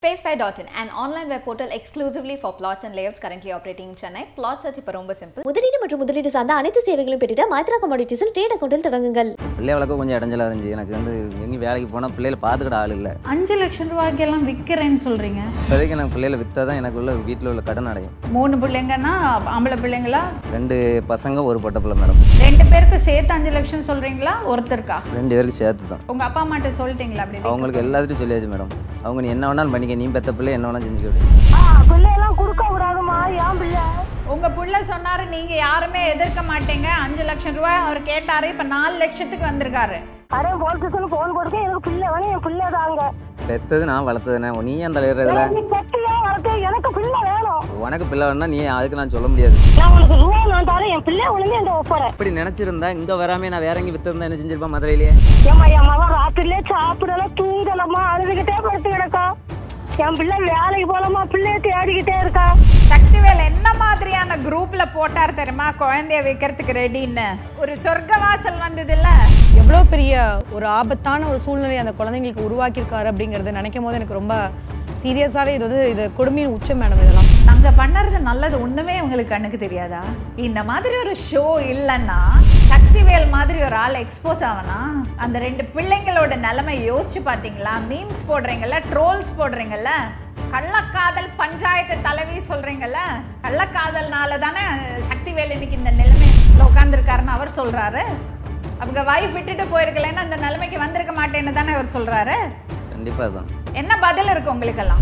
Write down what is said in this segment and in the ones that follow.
Spacefy.in, an online web portal exclusively for plots and layouts currently operating in Chennai. Plot search இப்போ ரொம்ப simple. முதலீடு மற்றும் முதலீடு சார்ந்த அனைத்து சேவைகளும் பெற்றிட மைத்ரா கமாடிட்டிஸில் ட்ரேட் அக்கௌண்டில் தொடங்குங்கள் பிள்ளை வளர்க்க கொஞ்சம் இடைஞ்சலாக இருந்துச்சு எனக்கு வந்து எங்கேயும் வேலைக்கு போனால் பிள்ளைகளை பார்த்துக்கிட ஆள் இல்லை அஞ்சு லட்சம் ரூபாய்க்கெல்லாம் விற்கிறேன்னு சொல்றீங்க இப்போதைக்கு எனக்கு பிள்ளைகளை விற்றா தான் எனக்கு உள்ள வீட்டில் உள்ள கடன் அடையும் மூணு பிள்ளைங்கன்னா ஆம்பளை பிள்ளைங்களா ரெண்டு பசங்க ஒரு பொட்ட பிள்ளை மேடம் ரெண்டு பேருக்கு சேர்த்து அஞ்சு லட்சம் சொல்றீங்களா ஒருத்தருக்கா ரெண்டு பேருக்கு சேர்த்து தான் உங்க அப்பா அம்மாட்ட சொல்லிட்டீங்களா அப்படி அவங்களுக்கு எல்லாத்துட்டும் சொல்லியாச்சு மேடம் அவங்க நீ என்ன வேணாலும் பண்ணிக்க நீ பெத்த பிள்ளை என்ன வேணாலும் செஞ்சுக்க முடியும் பிள்ளையெல்லாம் கொடுக்க கூடாதுமா ஏன் பிள்ளை உங்க புள்ள சொன்னாரு நீங்க யாருமே எதிர்க்க மாட்டீங்க அஞ்சு லட்சம் ரூபாய் அவர் கேட்டாரு இப்ப நாலு லட்சத்துக்கு வந்திருக்காரு அரே போலீஸ் ஸ்டேஷன் போன் போட்டு எனக்கு பிள்ளை வேணும் என் பிள்ளை தாங்க பெத்தது நான் வளர்த்ததுனே நீ ஏன் தலையிறதுல நீ பெட்டியா வளர்த்து எனக்கு பிள்ளை வேணும் உனக்கு பிள்ளை வேணா நீ அதுக்கு நான் சொல்ல முடியாது நான் உனக்கு ரூபா நான் தரேன் என் பிள்ளை ஒழுங்கு என் ஒப்பறேன் அப்படி நினச்சிருந்தா இங்கே வராமே நான் வேற எங்கேயும் வித்திருந்தா என்ன செஞ்சிருப்பேன் மதுரையிலேயே ஏம்மா என் மகன் ராத்திரிலே சாப்பிடலாம் தூங்கலம்மா அழுதுகிட்டே படுத்து கிடக்கா என் பிள்ளை வேலைக்கு போலமா பிள்ளைய தேடிக்கிட்டே இருக்கா சக்திவேல் என்ன மாதிரியான குரூப்ல போட்டார் தெரியுமா குழந்தைய வைக்கிறதுக்கு ரெடின்னு ஒரு சொர்க்கவாசல் வந்ததுல்ல எவ்வளோ பெரிய ஒரு ஆபத்தான ஒரு சூழ்நிலை அந்த குழந்தைங்களுக்கு உருவாக்கியிருக்காரு அப்படிங்கிறது நினைக்கும் போது எனக்கு ரொம்ப சீரியஸாகவே இது வந்து இது கொடுமையின் உச்சம் மேடம் இதெல்லாம் நாங்க பண்ணறது நல்லது ஒண்ணுமே உங்களுக்கு கண்ணுக்கு தெரியாதா இந்த மாதிரி ஒரு ஷோ இல்லைன்னா சக்திவேல் மாதிரி ஒரு ஆள் எக்ஸ்போஸ் ஆவனா அந்த ரெண்டு பிள்ளைங்களோட நிலைமை யோசிச்சு பாத்தீங்களா மீம்ஸ் போடுறீங்கல்ல ட்ரோல்ஸ் போடுறீங்கல்ல கள்ளக்காதல் பஞ்சாயத்து தலைவி சொல்றீங்கல்ல கள்ளக்காதல்னால தானே சக்திவேல் இன்னைக்கு இந்த நிலைமையில உட்காந்துருக்காருன்னு அவர் சொல்றாரு அவங்க வைஃப் விட்டுட்டு போயிருக்கலன்னா அந்த நிலைமைக்கு வந்திருக்க மாட்டேன்னு தானே அவர் சொல்றாரு கண்டிப்பாக தான் என்ன பதில் இருக்கு உங்களுக்கெல்லாம்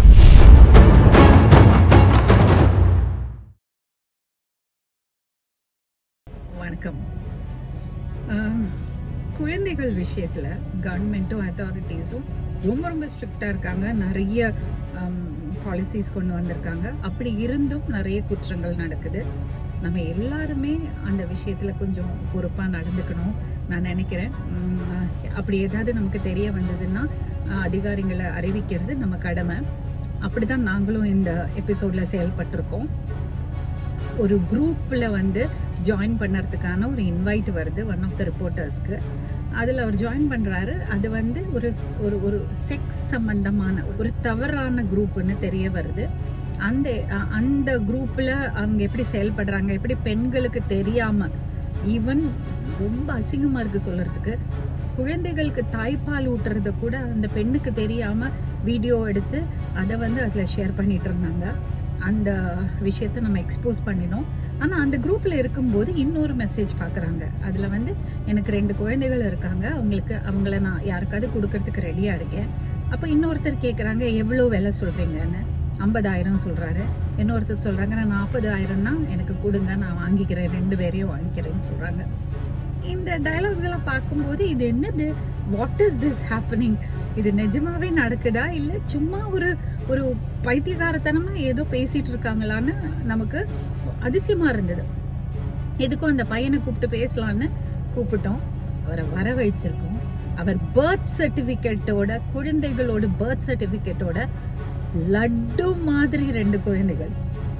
வணக்கம் ஆம், குழந்தைகள் விஷயத்தில் கவர்மெண்ட்டும் அத்தாரிட்டிஸும் ரொம்ப ரொம்ப ஸ்ட்ரிக்டாக இருக்காங்க நிறைய பாலிசிஸ் கொண்டு வந்திருக்காங்க அப்படி இருந்தும் நிறைய குற்றங்கள் நடக்குது நம்ம எல்லாருமே அந்த விஷயத்தில் கொஞ்சம் பொறுப்பாக நடந்துக்கணும் நான் நினைக்கிறேன் உம், அப்படி ஏதாவது நமக்கு தெரிய வந்ததுன்னா ஆஹ், அதிகாரிகளை அறிவிக்கிறது நம்ம கடமை அப்படி தான் நாங்களும் இந்த எபிசோடில் செயல்பட்டிருக்கோம் ஒரு குரூப்பில் வந்து ஜாயின் பண்ணுறதுக்கான ஒரு இன்வைட் வருது ஒன் ஆஃப் த ரிப்போர்ட்டர்ஸ்க்கு அதில் அவர் ஜாயின் பண்ணுறாரு அது வந்து ஒரு ஒரு ஒரு செக்ஸ் சம்பந்தமான ஒரு தவறான குரூப்புன்னு தெரிய வருது அந்த அ- அந்த குரூப்பில் அவங்க எப்படி செயல்படுறாங்க எப்படி பெண்களுக்கு தெரியாமல் ஈவன் ரொம்ப அசிங்கமாக இருக்குது சொல்கிறதுக்கு குழந்தைகளுக்கு தாய்ப்பால் ஊட்டுறத கூட அந்த பெண்ணுக்கு தெரியாமல் வீடியோ எடுத்து அதை வந்து அதில் ஷேர் பண்ணிட்டு இருந்தாங்க அந்த விஷயத்தை நம்ம எக்ஸ்போஸ் பண்ணினோம் ஆனால் அந்த குரூப்பில் இருக்கும்போது இன்னொரு மெசேஜ் பார்க்குறாங்க அதில் வந்து எனக்கு ரெண்டு குழந்தைகள் இருக்காங்க அவங்களுக்கு அவங்கள நான் யாருக்காவது கொடுக்கறதுக்கு ரெடியாக இருக்கேன் அப்போ இன்னொருத்தர் கேட்குறாங்க எவ்வளோ விலை சொல்கிறீங்கன்னு ஐம்பதாயிரம் சொல்கிறாரு இன்னொருத்தர் சொல்கிறாங்க நான் நாற்பதாயிரம்னா எனக்கு கொடுங்க நான் வாங்கிக்கிறேன் ரெண்டு பேரையும் வாங்கிக்கிறேன்னு சொல்கிறாங்க இந்த டயலாக்ஸ்லாம் பார்க்கும்போது இது என்னது வாட் இஸ் திஸ் ஹேப்பனிங் இது நிஜமாவே நடக்குதா இல்லை சும்மா ஒரு ஒரு பைத்தியகாரத்தனமாக ஏதோ பேசிட்டு இருக்காங்களான்னு நமக்கு அதிசயமாக இருந்தது எதுக்கும் அந்த பையனை கூப்பிட்டு பேசலான்னு கூப்பிட்டோம் அவரை வரவழைச்சிருக்கோம் அவர் பர்த் சர்டிஃபிகேட்டோட குழந்தைகளோட பர்த் சர்டிஃபிகேட்டோட லட்டு மாதிரி ரெண்டு குழந்தைகள்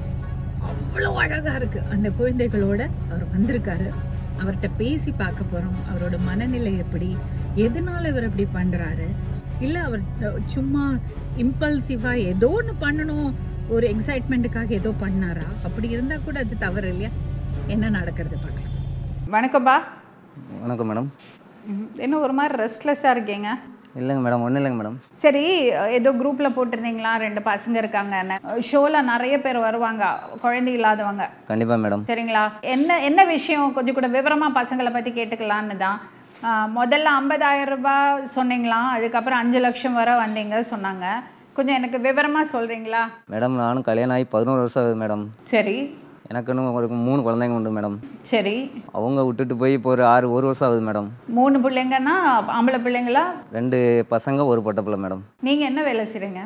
அவ்வளோ அழகா இருக்கு அந்த குழந்தைகளோட அவர் வந்திருக்காரு அவர்கிட்ட பேசி பார்க்க போறோம் அவரோட மனநிலை எப்படி எதனால இவர் அப்படி பண்றாரு இல்ல அவர் அஹ், சும்மா இம்பல்சிவா ஏதோ ஒன்று பண்ணணும் ஒரு எக்ஸைட்மெண்ட்டுக்காக ஏதோ பண்ணாரா அப்படி இருந்தா கூட அது தவறு இல்லையா என்ன நடக்கிறது பார்க்கலாம் வணக்கம்பா வணக்கம் மேடம் ம், என்ன ஒரு மாதிரி ரெஸ்ட்லெஸ்ஸாக இருக்கீங்க இல்லைங்க மேடம் ஒன்றும் இல்லைங்க மேடம் சரி ஏதோ குரூப்பில் போட்டிருந்தீங்களா ரெண்டு பசங்க இருக்காங்கன்னு ஷோவில் நிறைய பேர் வருவாங்க குழந்தை இல்லாதவங்க கண்டிப்பாக மேடம் சரிங்களா என்ன என்ன விஷயம் கொஞ்சம் கூட விவரமாக பசங்களை பற்றி கேட்டுக்கலான்னு தான் ஆ, முதல்ல ஐம்பதாயிரம் ரூபாய் சொன்னீங்களாம் அதுக்கப்புறம் அஞ்சு லட்சம் வரை வந்தீங்க சொன்னாங்க கொஞ்சம் எனக்கு விவரமாக சொல்கிறீங்களா மேடம் நானும் கல்யாணம் ஆகி பதினோரு வருஷம் ஆகுது மேடம் சரி எனக்குன்னு ஒரு மூணு குழந்தைங்க உண்டு மேடம் சரி அவங்க விட்டுட்டு போய் இப்போ ஒரு ஆறு ஒரு வருஷம் ஆகுது மேடம் மூணு பிள்ளைங்கன்னா ஆம்பளை பிள்ளைங்களா ரெண்டு பசங்க ஒரு பொட்ட பிள்ளை மேடம் நீங்கள் என்ன வேலை செய்கிறீங்க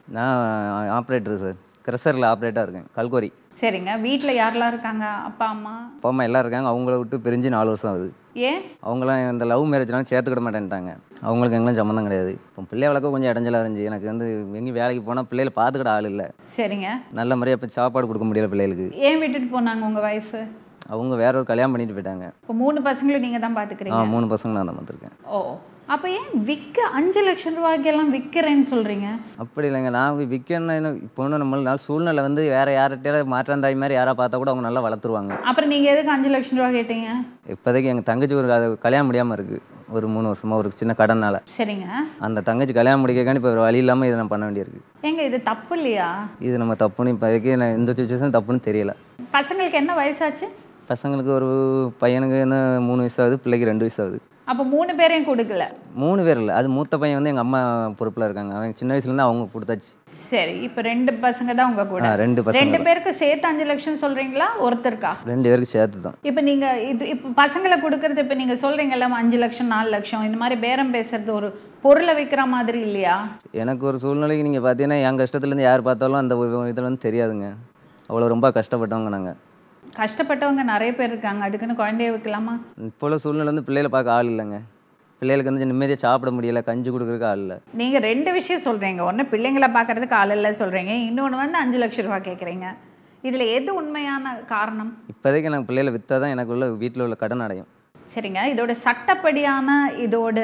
நான் ஆப்ரேட்டர் சார் கிரஷரில் ஆப்ரேட்டாக இருக்கேன் கல்கோரி சரிங்க வீட்டில் யாரெல்லாம் இருக்காங்க அப்பா அம்மா அப்பா அம்மா எல்லாம் இருக்காங்க அவங்கள விட்டு பிரிஞ்சு நாலு வருஷம் ஆகுது ஏன் அவங்களாம் இந்த லவ் மேரேஜ்லாம் சேர்த்துக்கிட மாட்டேன்ட்டாங்க அவங்களுக்கு எங்களும் சம்மந்தம் கிடையாது இப்போ பிள்ளை வளர்க்க கொஞ்சம் இடைஞ்சலாக இருந்துச்சு எனக்கு வந்து எங்கேயும் வேலைக்கு போனால் பிள்ளைகளை பார்த்துக்கிட ஆள் இல்லை சரிங்க நல்ல முறையாக இப்போ சாப்பாடு கொடுக்க முடியல பிள்ளைகளுக்கு ஏன் விட்டுட்டு போனாங்க உங்கள் ஒய்ஃபு அவங்க வேற ஒரு கல்யாணம் பண்ணிட்டு போயிட்டாங்க இப்போ மூணு பசங்களும் நீங்கள் தான் ஆ பார்த்துக்கிறீங்க மூணு பசங்க நான் தான் பார்த்துருக்கேன் ஓ அப்போ ஏன் விற்க அஞ்சு லட்சம் ரூபாய்க்கெல்லாம் விற்கிறேன்னு சொல்கிறீங்க அப்படி இல்லைங்க நான் விற்கணும் இப்போ ஒன்றும் நம்மளால சுழ்நிலை வந்து வேற யார்கிட்டயாவது மாற்றாந்தாய் மாதிரி யாரா பார்த்தா கூட அவங்க நல்லா வளர்த்துருவாங்க அப்புறம் நீங்கள் எதுக்கு அஞ்சு லட்சம் ரூபா கேட்டீங்க இப்போதைக்கு எங்கள் தங்கச்சி ஒரு அது கல்யாணம் முடியாமல் இருக்குது ஒரு மூணு வருஷமா ஒரு சின்ன கடனால் சரிங்க அந்த தங்கச்சி கல்யாணம் முடிக்கக்காண்டி இப்போ வழி இல்லாமல் இதை நான் பண்ண வேண்டியிருக்கு ஏங்க இது தப்பு இல்லையா இது நம்ம தப்புன்னு இப்போதைக்கு நான் இந்த சுச்சுவேஷன் தப்புன்னு தெரியல பசங்களுக்கு என்ன வயசாச்சு பசங்களுக்கு ஒரு பையனுக்கு வந்து மூணு வயசு ஆகுது பிள்ளைக்கு ரெண்டு வயசு ஆகுது அப்போ மூணு பேரையும் கொடுக்கல மூணு பேர் இல்லை அது மூத்த பையன் வந்து எங்கள் அம்மா பொறுப்பில் இருக்காங்க அவன் சின்ன வயசுலேருந்து அவங்க கொடுத்தாச்சு சரி இப்போ ரெண்டு பசங்க தான் உங்க கூட ஆ, ரெண்டு பசங்க ரெண்டு தான். பேருக்கு சேர்த்து அஞ்சு லட்சம் சொல்றீங்களா ஒருத்தருக்கா ரெண்டு பேருக்கு சேர்த்து தான் இப்போ நீங்க இது இப்போ பசங்களை கொடுக்கறது இப்போ நீங்க சொல்றீங்கல்ல அஞ்சு லட்சம் நாலு லட்சம் இந்த மாதிரி பேரம் பேசுறது ஒரு பொருளை விற்கிற மாதிரி இல்லையா எனக்கு ஒரு சூழ்நிலைக்கு நீங்கள் பார்த்தீங்கன்னா என் கஷ்டத்துலேருந்து யார் பார்த்தாலும் அந்த இதில் வந்து தெரியாதுங்க அவ்வளோ ரொம்ப கஷ்டப்பட்டவங்க நாங்கள் கஷ்டப்பட்டவங்க நிறைய பேர் இருக்காங்க அதுக்குன்னு குழந்தைய வைக்கலாமா இப்போ உள்ள சூழ்நிலை வந்து பிள்ளைகளை பார்க்க ஆள் இல்லைங்க பிள்ளைகளுக்கு வந்து நிம்மதியாக சாப்பிட முடியல கஞ்சி கொடுக்குறதுக்கு ஆள் இல்லை நீங்க ரெண்டு விஷயம் சொல்றீங்க ஒன்று பிள்ளைங்களை பார்க்கறதுக்கு ஆள் இல்லை சொல்றீங்க இன்னொன்று வந்து அஞ்சு லட்சம் ரூபாய் கேட்குறீங்க இதுல எது உண்மையான காரணம் இப்போதைக்கு எனக்கு பிள்ளைகளை விற்றா தான் எனக்கு உள்ள வீட்டில் உள்ள கடன் அடையும் சரிங்க இதோட சட்டப்படியான இதோட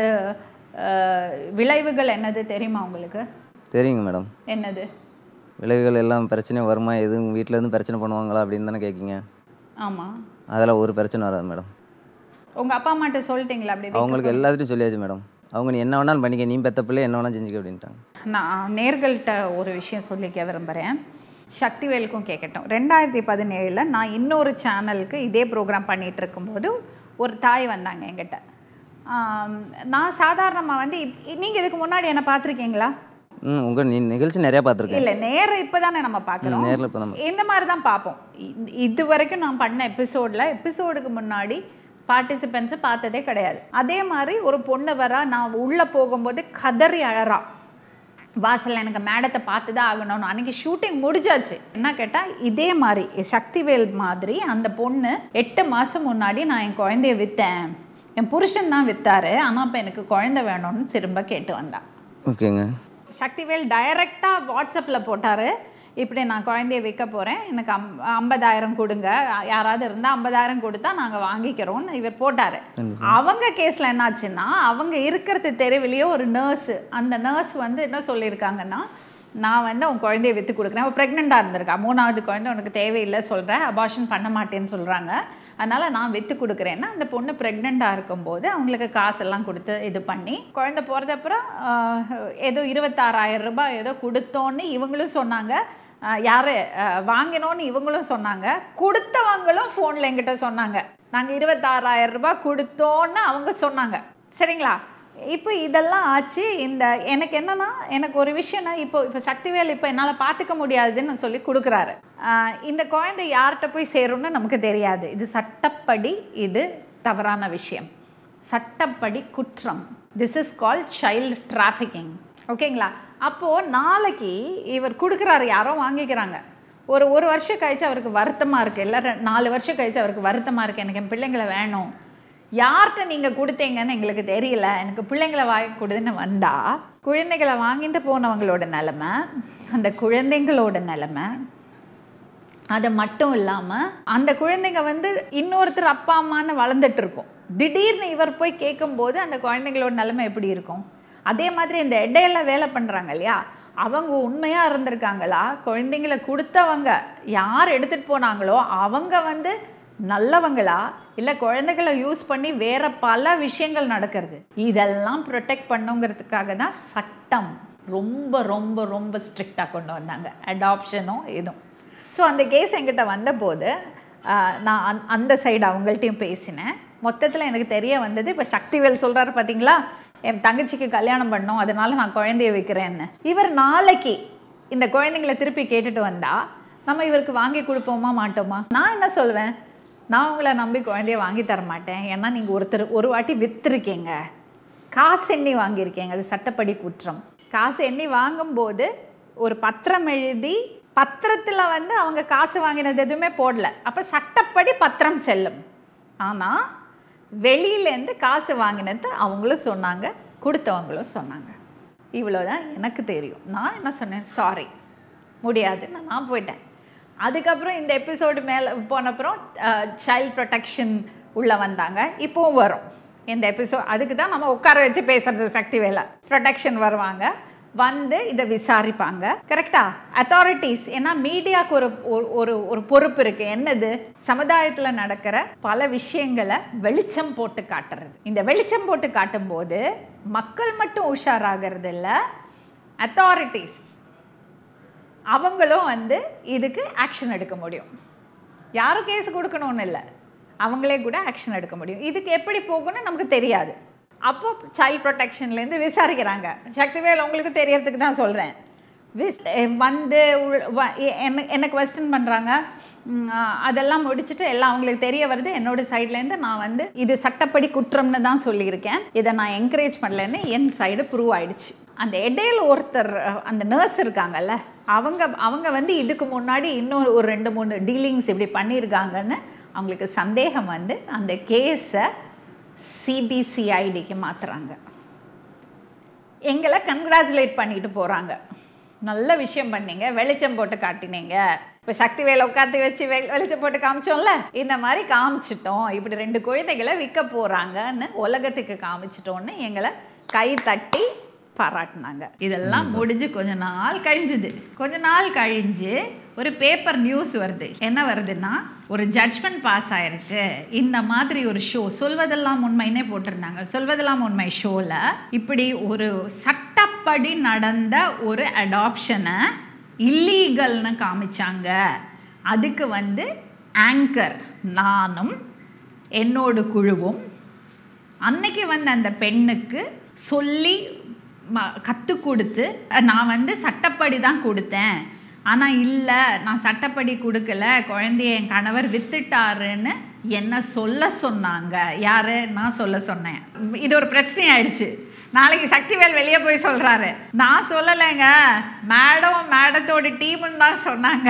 அஹ், விளைவுகள் என்னது தெரியுமா உங்களுக்கு தெரியுங்க மேடம் என்னது விளைவுகள் எல்லாம் பிரச்சனை வருமா எதுவும் வீட்டில் இருந்து பிரச்சனை பண்ணுவாங்களா அப்படின்னு தானே கேட்குங்க ஆமா அதெல்லாம் ஒரு பிரச்சனை வராது மேடம் உங்க அப்பா அம்மாட்ட சொல்லிட்டீங்களா அப்படி அவங்களுக்கு எல்லாத்துட்டும் சொல்லியாச்சு மேடம் அவங்க நீ என்ன வேணாலும் பண்ணிக்க நீ பெத்த பிள்ளை என்ன வேணாலும் செஞ்சுக்க அப்படின்ட்டாங்க நான் நேர்கள்ட்ட ஒரு விஷயம் சொல்லிக்க விரும்புகிறேன் சக்திவேலுக்கும் கேட்கட்டும் ரெண்டாயிரத்தி பதினேழில் நான் இன்னொரு சேனலுக்கு இதே ப்ரோக்ராம் பண்ணிகிட்டு இருக்கும்போது ஒரு தாய் வந்தாங்க என்கிட்ட ஆம், நான் சாதாரணமாக வந்து நீங்கள் இதுக்கு முன்னாடி என்ன பார்த்துருக்கீங்களா ம் உங்கள் நீ நிகழ்ச்சி நிறையா பார்த்துருக்கேன் இல்லை நேரம் இப்போ தானே நம்ம பார்க்குறோம் ம், நேர்ல இப்பதான் இந்த மாதிரி தான் பார்ப்போம் இ- இது வரைக்கும் நான் பண்ண எபிசோடில் எபிசோடுக்கு முன்னாடி பார்ட்டிசிபென்ட்ஸை பார்த்ததே கிடையாது அதே மாதிரி ஒரு பொண்ணு வரா நான் உள்ளே போகும்போது கதறி அழறா வாசல்ல எனக்கு மேடத்தை பார்த்து தான் ஆகணும்னு அன்னைக்கு ஷூட்டிங் முடிஞ்சாச்சு என்ன கேட்டால் இதே மாதிரி சக்திவேல் மாதிரி அந்த பொண்ணு எட்டு மாதம் முன்னாடி நான் என் குழந்தைய விற்றேன் என் புருஷன் தான் வித்தாரு ஆனால் இப்போ எனக்கு குழந்தை வேணும்னு திரும்ப கேட்டு வந்தா ஓகேங்க சக்திவேல் டைரெக்டாக வாட்ஸ்அப்பில் போட்டார் இப்படி நான் குழந்தைய விற்க போகிறேன் எனக்கு அம் ஐம்பதாயிரம் கொடுங்க யாராவது இருந்தால் ஐம்பதாயிரம் கொடுத்தா நாங்கள் வாங்கிக்கிறோம்னு இவர் போட்டார் அவங்க கேஸில் என்னாச்சுன்னா அவங்க இருக்கிறது தெருவிலேயே ஒரு நர்ஸு அந்த நர்ஸ் வந்து என்ன சொல்லியிருக்காங்கன்னா நான் வந்து உன் குழந்தைய விற்று கொடுக்குறேன் அவள் ப்ரெக்னெண்ட்டாக இருந்திருக்கா மூணாவது குழந்தை உனக்கு தேவையில்லை சொல்கிறேன் அபார்ஷன் பண்ண மாட்டேன்னு சொல்கிறாங்க அதனால் நான் விற்று கொடுக்குறேன்னா அந்த பொண்ணு ப்ரெக்னெண்ட்டாக இருக்கும்போது அவங்களுக்கு காசெல்லாம் கொடுத்து இது பண்ணி குழந்தை பிறந்தப்புறம் ஆஹ், ஏதோ இருபத்தாறாயிரம் ரூபாய் ஏதோ கொடுத்தோன்னு இவங்களும் சொன்னாங்க ஆஹ், யாரு ஆஹ், வாங்கினோன்னு இவங்களும் சொன்னாங்க கொடுத்தவங்களும் ஃபோனில் என்கிட்ட சொன்னாங்க நாங்கள் இருபத்தாறாயிரம் ரூபாய் கொடுத்தோன்னு அவங்க சொன்னாங்க சரிங்களா இப்போ இதெல்லாம் ஆச்சு இந்த எனக்கு என்னன்னா எனக்கு ஒரு விஷயம்னா இப்போ இப்போ சக்திவேல் இப்போ என்னால் பார்த்துக்க முடியாதுன்னு சொல்லி கொடுக்குறாரு ஆஹ் இந்த குழந்தை யார்கிட்ட போய் சேரும்னு நமக்கு தெரியாது இது சட்டப்படி இது தவறான விஷயம் சட்டப்படி குற்றம் this is call child trafficking ஓகேங்களா அப்போது நாளைக்கு இவர் கொடுக்குறாரு யாரோ வாங்கிக்கிறாங்க ஒரு ஒரு வருஷம் கழிச்சு அவருக்கு வருத்தமாக இருக்குது இல்லை ரெ- நாலு வருஷம் கழிச்சு அவருக்கு வருத்தமாக இருக்குது எனக்கு என் பிள்ளைங்களை வேணும் யார்கிட்ட நீங்கள் கொடுத்தீங்கன்னு எங்களுக்கு தெரியல எனக்கு பிள்ளைங்களை வாங்கி கொடுன்னு வந்தா குழந்தைகளை வாங்கிட்டு போனவங்களோட நிலமை அந்த குழந்தைங்களோட நிலமை அது மட்டும் இல்லாமல் அந்த குழந்தைங்க வந்து இன்னொருத்தர் அப்பா அம்மான்னு வளர்ந்துட்டு இருக்கும் திடீர்னு இவர் போய் கேட்கும்போது அந்த குழந்தைங்களோட நிலைமை எப்படி இருக்கும் அதே மாதிரி இந்த இடையில வேலை பண்ணுறாங்க இல்லையா அவங்க உண்மையாக இருந்திருக்காங்களா குழந்தைங்கள கொடுத்தவங்க யார் எடுத்துகிட்டு போனாங்களோ அவங்க வந்து நல்லவங்களா இல்லை குழந்தைகளை யூஸ் பண்ணி வேற பல விஷயங்கள் நடக்கிறது இதெல்லாம் ப்ரொடெக்ட் பண்ணுங்கிறதுக்காக தான் சட்டம் ரொம்ப ரொம்ப ரொம்ப ஸ்ட்ரிக்டாக கொண்டு வந்தாங்க அடாப்ஷனும் இதுவும் ஸோ அந்த கேஸ் என்கிட்ட வந்தபோது ஆஹ், நான் அந் அந்த சைடு அவங்கள்ட்டையும் பேசினேன் மொத்தத்தில் எனக்கு தெரிய வந்தது இப்போ சக்திவேல் சொல்கிறாரு பார்த்தீங்களா என் தங்கச்சிக்கு கல்யாணம் பண்ணோம் அதனால நான் குழந்தைய வைக்கிறேன்னு இவர் நாளைக்கு இந்த குழந்தைங்களை திருப்பி கேட்டுட்டு வந்தா நம்ம இவருக்கு வாங்கி கொடுப்போமா மாட்டோமா நான் என்ன சொல்வேன் நான் உங்களை நம்பி குழந்தைய வாங்கி தர மாட்டேன் ஏன்னா நீங்கள் ஒருத்தர் ஒரு வாட்டி விற்றுருக்கீங்க காசு எண்ணி வாங்கியிருக்கீங்க அது சட்டப்படி குற்றம் காசு எண்ணி வாங்கும்போது ஒரு பத்திரம் எழுதி பத்திரத்தில் வந்து அவங்க காசு வாங்கினது எதுவுமே போடல அப்போ சட்டப்படி பத்திரம் செல்லும் ஆனால் வெளியிலேருந்து காசு வாங்கினது அவங்களும் சொன்னாங்க கொடுத்தவங்களும் சொன்னாங்க இவ்வளோதான் எனக்கு தெரியும் நான் என்ன சொன்னேன் சாரி முடியாதுன்னு நான் போயிட்டேன் அதுக்கப்புறம் இந்த எபிசோடு மேலே போனப்புறம் சைல்ட் ப்ரொடெக்ஷன் உள்ளே வந்தாங்க இப்போவும் வரும் இந்த எபிசோட் அதுக்கு தான் நம்ம உட்கார வச்சு பேசுறது சக்தி வேலை ப்ரொடெக்ஷன் வருவாங்க வந்து இதை விசாரிப்பாங்க கரெக்டா அத்தாரிட்டிஸ் ஏன்னா மீடியாவுக்கு ஒரு ஒரு- ஒரு ஒரு பொறுப்பு இருக்கு என்னது சமுதாயத்தில் நடக்கிற பல விஷயங்களை வெளிச்சம் போட்டு காட்டுறது இந்த வெளிச்சம் போட்டு காட்டும்போது மக்கள் மட்டும் உஷாராகிறது இல்லை அத்தாரிட்டிஸ் அவங்களும் வந்து இதுக்கு ஆக்ஷன் எடுக்க முடியும் யாரும் கேஸ் கொடுக்கணும்னு இல்லை அவங்களே கூட ஆக்ஷன் எடுக்க முடியும் இதுக்கு எப்படி போகும்னு நமக்கு தெரியாது அப்போ சைல்ட் ப்ரொடெக்ஷன்லேருந்து விசாரிக்கிறாங்க சக்திவேல் உங்களுக்கு தெரியறதுக்கு தான் சொல்கிறேன் விஸ் வந்து உள்- வ- எ- என்ன என்ன கொஸ்டின் பண்ணுறாங்க அதெல்லாம் முடிச்சுட்டு எல்லாம் அவங்களுக்கு தெரிய வருது என்னோட சைட்லேருந்து நான் வந்து இது சட்டப்படி குற்றம்னு தான் சொல்லியிருக்கேன் இதை நான் என்கரேஜ் பண்ணலன்னு என் சைடு ப்ரூவ் ஆயிடுச்சு அந்த இடையில ஒருத்தர் அஹ், அந்த நர்ஸ் இருக்காங்கல்ல அவங்க அவங்க வந்து இதுக்கு முன்னாடி இன்னும் ஒரு ரெண்டு மூணு டீலிங்ஸ் இப்படி பண்ணியிருக்காங்கன்னு அவங்களுக்கு சந்தேகம் வந்து அந்த கேஸை சிபிசிஐடிக்கு மாற்றுறாங்க எங்களை கங்க்ராச்சுலேட் பண்ணிட்டு போகிறாங்க நல்ல விஷயம் பண்ணீங்க வெளிச்சம் போட்டு காட்டினீங்க இப்போ சக்தி வேலை உட்காந்து வச்சு வெ வெளிச்சம் போட்டு காமிச்சோம்ல இந்த மாதிரி காமிச்சிட்டோம் இப்படி ரெண்டு குழந்தைகளை விற்க போகிறாங்கன்னு உலகத்துக்கு காமிச்சிட்டோன்னு எங்களை கை தட்டி பாராட்டினாங்க இதெல்லாம் முடிஞ்சு கொஞ்ச நாள் கழிஞ்சுது கொஞ்ச நாள் கழிஞ்சு ஒரு பேப்பர் நியூஸ் வருது என்ன வருதுன்னா ஒரு ஜட்ஜ்மெண்ட் பாஸ் ஆயிருக்கு இந்த மாதிரி ஒரு ஷோ சொல்வதெல்லாம் உண்மைன்னே போட்டிருந்தாங்க சொல்வதெல்லாம் உண்மை ஷோவில் இப்படி ஒரு சட்டப்படி நடந்த ஒரு அடாப்ஷனை இல்லீகல்னு காமிச்சாங்க அதுக்கு வந்து ஆங்கர் நானும் என்னோட குழுவும் அன்னைக்கு வந்து அந்த பெண்ணுக்கு சொல்லி கற்றுக் கொடுத்து நான் வந்து சட்டப்படி தான் கொடுத்தேன் ஆனால் இல்லை நான் சட்டப்படி கொடுக்கல குழந்தைய என் கணவர் வித்துட்டாருன்னு என்ன சொல்ல சொன்னாங்க யாரு நான் சொல்ல சொன்னேன் இது ஒரு பிரச்சனை ஆயிடுச்சு நாளைக்கு சக்திவேல் வெளியே போய் சொல்கிறாரு நான் சொல்லலைங்க மேடம் மேடத்தோட டீமுன்னு தான் சொன்னாங்க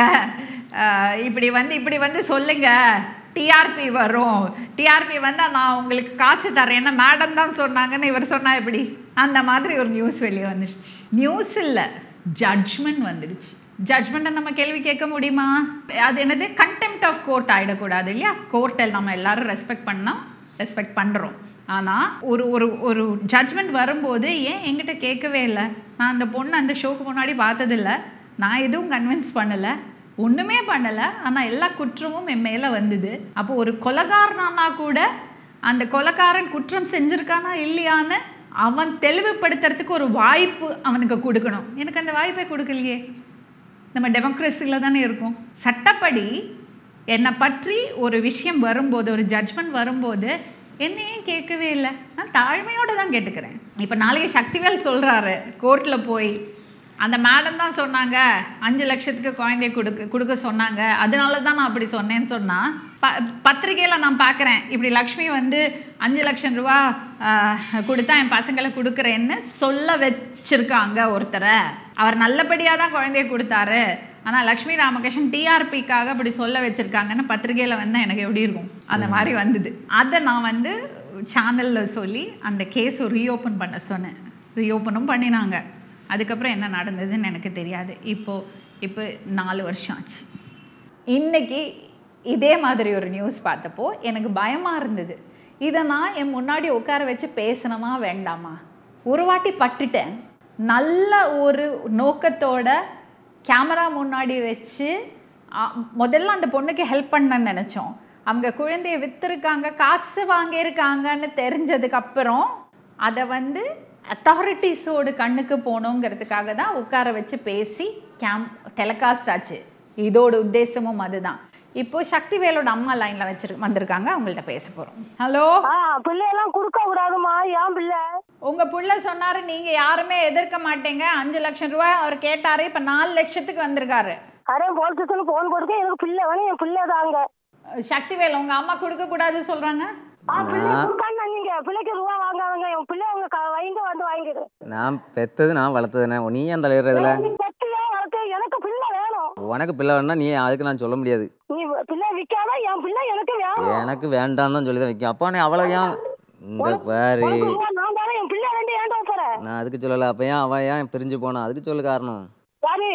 அஹ் இப்படி வந்து இப்படி வந்து சொல்லுங்க டிஆர்பி வரும் டிஆர்பி வந்தால் நான் உங்களுக்கு காசு தரேன் ஏன்னா மேடம் தான் சொன்னாங்கன்னு இவர் சொன்னா எப்படி அந்த மாதிரி ஒரு நியூஸ் வெளியே வந்துடுச்சு நியூஸ் இல்லை ஜட்ஜ்மெண்ட் வந்துடுச்சு ஜட்ஜ்மெண்ட்டை நம்ம கேள்வி கேட்க முடியுமா அது என்னது கண்டெம்ட் ஆஃப் கோர்ட் ஆகிடக்கூடாது இல்லையா கோர்ட்டில் நம்ம எல்லாரும் ரெஸ்பெக்ட் பண்ணால் ரெஸ்பெக்ட் பண்ணுறோம் ஆனால் ஒரு ஒரு ஒரு ஜட்ஜ்மெண்ட் வரும்போது ஏன் என்கிட்ட கேட்கவே இல்லை நான் அந்த பொண்ணு அந்த ஷோக்கு முன்னாடி பார்த்ததில்ல நான் எதுவும் கன்வின்ஸ் பண்ணலை ஒன்றுமே பண்ணலை ஆனால் எல்லா குற்றமும் என் மேலே வந்தது அப்போ ஒரு கொலகாரனானா கூட அந்த கொலைகாரன் குற்றம் செஞ்சிருக்கானா இல்லையான்னு அவன் தெளிவுபடுத்துறதுக்கு ஒரு வாய்ப்பு அவனுக்கு கொடுக்கணும் எனக்கு அந்த வாய்ப்பை கொடுக்கலையே நம்ம டெமோக்ரஸியில் தானே இருக்கோம் சட்டப்படி என்னை பற்றி ஒரு விஷயம் வரும்போது ஒரு ஜட்ஜ்மெண்ட் வரும்போது என்னையும் கேட்கவே இல்லை நான் தாழ்மையோடு தான் கேட்டுக்கிறேன் இப்போ நாளைக்கு சக்திவேல் சொல்கிறாரு கோர்ட்டில் போய் அந்த மேடம் தான் சொன்னாங்க அஞ்சு லட்சத்துக்கு குழந்தைய கொடுக்க கொடுக்க சொன்னாங்க அதனால தான் நான் அப்படி சொன்னேன்னு சொன்னால் ப பத்திரிக்கையில் நான் பார்க்குறேன் இப்படி லக்ஷ்மி வந்து அஞ்சு லட்சம் ரூபா ஆஹ், கொடுத்தா என் பசங்களை கொடுக்குறேன்னு சொல்ல வச்சிருக்காங்க ஒருத்தரை அவர் நல்லபடியாக தான் குழந்தைய கொடுத்தாரு ஆனால் லக்ஷ்மி ராமகிருஷ்ணன் டிஆர்பிக்காக அப்படி சொல்ல வச்சுருக்காங்கன்னு பத்திரிக்கையில் வந்தால் எனக்கு எப்படி இருக்கும் அந்த மாதிரி வந்தது அதை நான் வந்து சேனலில் சொல்லி அந்த கேஸை ரீஓப்பன் பண்ண சொன்னேன் ரீஓப்பனும் பண்ணினாங்க அதுக்கப்புறம் என்ன நடந்ததுன்னு எனக்கு தெரியாது இப்போது இப்போ நாலு வருஷம் ஆச்சு இன்னைக்கு இதே மாதிரி ஒரு நியூஸ் பார்த்தப்போ எனக்கு பயமாக இருந்தது இதை நான் என் முன்னாடி உட்கார வச்சு பேசணுமா வேண்டாமா ஒரு வாட்டி பட்டுட்டேன் நல்ல ஒரு நோக்கத்தோட கேமரா முன்னாடி வச்சு ஆ, முதல்ல அந்த பொண்ணுக்கு ஹெல்ப் பண்ணணும்னு நினச்சோம் அவங்க குழந்தைய விற்றுருக்காங்க காசு வாங்கியிருக்காங்கன்னு தெரிஞ்சதுக்கப்புறம் அதை வந்து அத்தாரிட்டிஸோட கண்ணுக்கு போகணுங்கிறதுக்காக தான் உட்கார வச்சு பேசி கேம் டெலிகாஸ்ட் ஆச்சு இதோட உத்தேசமும் அதுதான் இப்போ சக்திவேலோட அம்மா லைன்ல வச்சிரு வந்திருக்காங்க அவங்கள்ட்ட பேச போறோம் ஹலோ ஆ பிள்ளையெல்லாம் கொடுக்க கூடாதுமா ஏன் பிள்ளை உங்க புள்ள சொன்னாரு நீங்க யாருமே எதிர்க்க மாட்டீங்க அஞ்சு லட்சம் ரூபாய் அவர் கேட்டாரு இப்ப நாலு லட்சத்துக்கு வந்திருக்காரு அரே போலீஸ் ஸ்டேஷன் போன் போட்டுக்க எனக்கு பிள்ளை வேணும் என் பிள்ளை தாங்க சக்திவேல் உங்க அம்மா கொடுக்க கூடாது சொல்றாங்க ஆ பிள்ளை கொடுக்கான்னு நீங்க பிள்ளைக்கு ரூபா வாங்காதங்க என் பிள்ளை அவங்க க- வைங்க வந்து வாங்கிடு நான் பெத்தது நான் வளர்த்ததுனே நீ ஏன் தலையிடுற இதில் நீ பெத்தியா வளர்த்து எனக்கு பிள்ளை வேணும் உனக்கு பிள்ளை வேணா நீ அதுக்கு நான் சொல்ல முடியாது நீ பிள்ளை விற்காத என் பிள்ளை எனக்கு வேணும் எனக்கு வேண்டாம்னு தான் சொல்லி தான் வைக்கும் அப்பா நீ அவ்வளோ ஏன் இந்த பாரு உனக்கு ரூபா நான் தானே என் பிள்ளை ரெண்டு ஏன்டா போற நான் அதுக்கு சொல்லலை அப்போ ஏன் அவன் ஏன் பிரிஞ்சு போனான் அதுக்கு சொல்லு காரணம் யாரு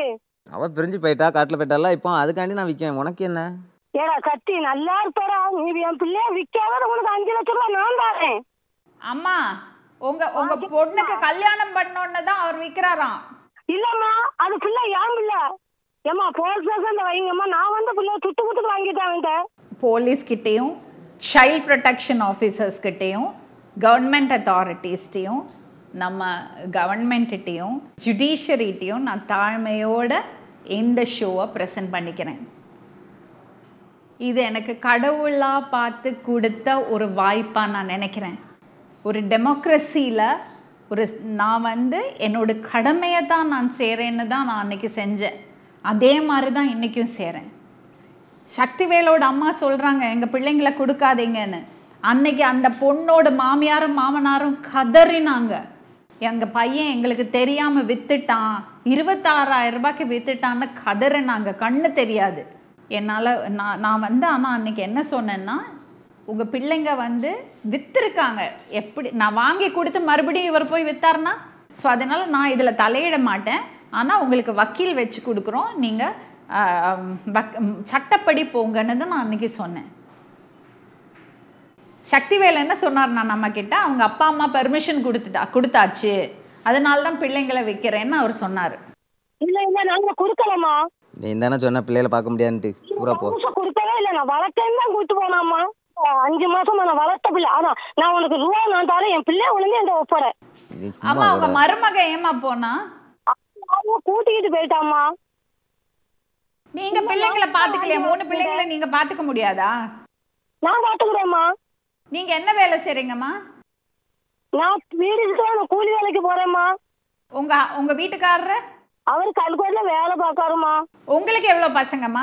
அவள் பிரிஞ்சு போயிட்டா காட்டில் போயிட்டால இப்போ அதுக்காண்டி நான் விற்கேன் உனக்கு என்ன ஏடா கத்தி நல்லா இருப்படா நீ என் பிள்ளைய விற்காத உனக்கு அஞ்சு லட்ச ரூபா நான் தாரேன் அம்மா உங்க உங்க பொண்ணுக்கு கல்யாணம் பண்ணோன்னு தான் அவர் விற்கிறாராம் இல்லம்மா அது பிள்ளை ஏன் பிள்ளை ஏம்மா போலீஸ் ஸ்டேஷன்ல வைங்கம்மா நான் வந்து பிள்ளை துட்டு கொடுத்து வாங்கிட்டேன் அவன்கிட்ட போலீஸ்கிட்டேயும் சைல்ட் ப்ரொடெக்ஷன் ஆஃபீஸர்ஸ் கிட்டேயும் கவர்மெண்ட் அத்தாரிட்டிஸ்டையும் நம்ம கவர்மெண்ட்டிட்டையும் ஜுடிஷியரிட்டையும் நான் தாழ்மையோட இந்த ஷோவை ப்ரெசென்ட் பண்ணிக்கிறேன் இது எனக்கு கடவுளாக பார்த்து கொடுத்த ஒரு வாய்ப்பாக நான் நினைக்கிறேன் ஒரு டெமோக்ரஸியில் ஒரு நான் வந்து என்னோட கடமையை தான் நான் செய்கிறேன்னு தான் நான் அன்னைக்கு செஞ்சேன் அதே மாதிரி தான் இன்றைக்கும் செய்கிறேன் சக்திவேலோட அம்மா சொல்கிறாங்க எங்கள் பிள்ளைங்களை கொடுக்காதீங்கன்னு அன்னைக்கு அந்த பொண்ணோட மாமியாரும் மாமனாரும் கதறினாங்க எங்கள் பையன் எங்களுக்கு தெரியாமல் வித்துட்டான் இருபத்தாறாயிரம் ரூபாய்க்கு வித்துட்டான்னு கதறினாங்க கண்ணு தெரியாது என்னால் நான் நான் வந்து ஆனால் அன்னைக்கு என்ன சொன்னேன்னா உங்கள் பிள்ளைங்க வந்து விற்றுருக்காங்க எப்படி நான் வாங்கி கொடுத்து மறுபடியும் இவர் போய் வித்தாருன்னா ஸோ அதனால் நான் இதில் தலையிட மாட்டேன் ஆனால் உங்களுக்கு வக்கீல் வச்சு கொடுக்குறோம் நீங்கள் சட்டப்படி போங்கன்னு தான் நான் அன்னைக்கு சொன்னேன் சக்திவேல் என்ன சொன்னார்னா நம்ம கிட்ட அவங்க அப்பா அம்மா பெர்மிஷன் கொடுத்துட்டா கொடுத்தாச்சு அதனால தான் பிள்ளைங்களை வைக்கிறேன்னு அவர் சொன்னார் இல்ல இல்ல நாங்க கொடுக்கலம்மா நீ தானே சொன்ன பிள்ளைகளை பார்க்க முடியாதுன்ட்டு பூரா போ புதுசா கொடுக்கவே இல்ல நான் வளர்த்தேன்னு தான் கூட்டு போனாம்மா அஞ்சு மாசமா நான் வளர்த்த பிள்ளை அதான் நான் உனக்கு ரூபா நான் தரேன் என் பிள்ளைய ஒழுங்கு என்கிட்ட ஒப்பறேன் நீ ஆமா சும்மா அவங்க விட. மருமக ஏமா போனா அவங்க கூட்டிக்கிட்டு போயிட்டாம்மா நீங்க பிள்ளைங்களை பாத்துக்கலையா மூணு பிள்ளைங்களை நீங்க பாத்துக்க முடியாதா நான் பாத்துக்கிறேம்மா நீங்க என்ன வேலை செய்றீங்கம்மா நான் வீடு இருக்கிற நான் கூலி வேலைக்கு போறேம்மா உங்க உங்க வீட்டுக்காரரு அவர் கல்கோட்டில வேலை பார்க்காருமா உங்களுக்கு எவ்வளவு பசங்கம்மா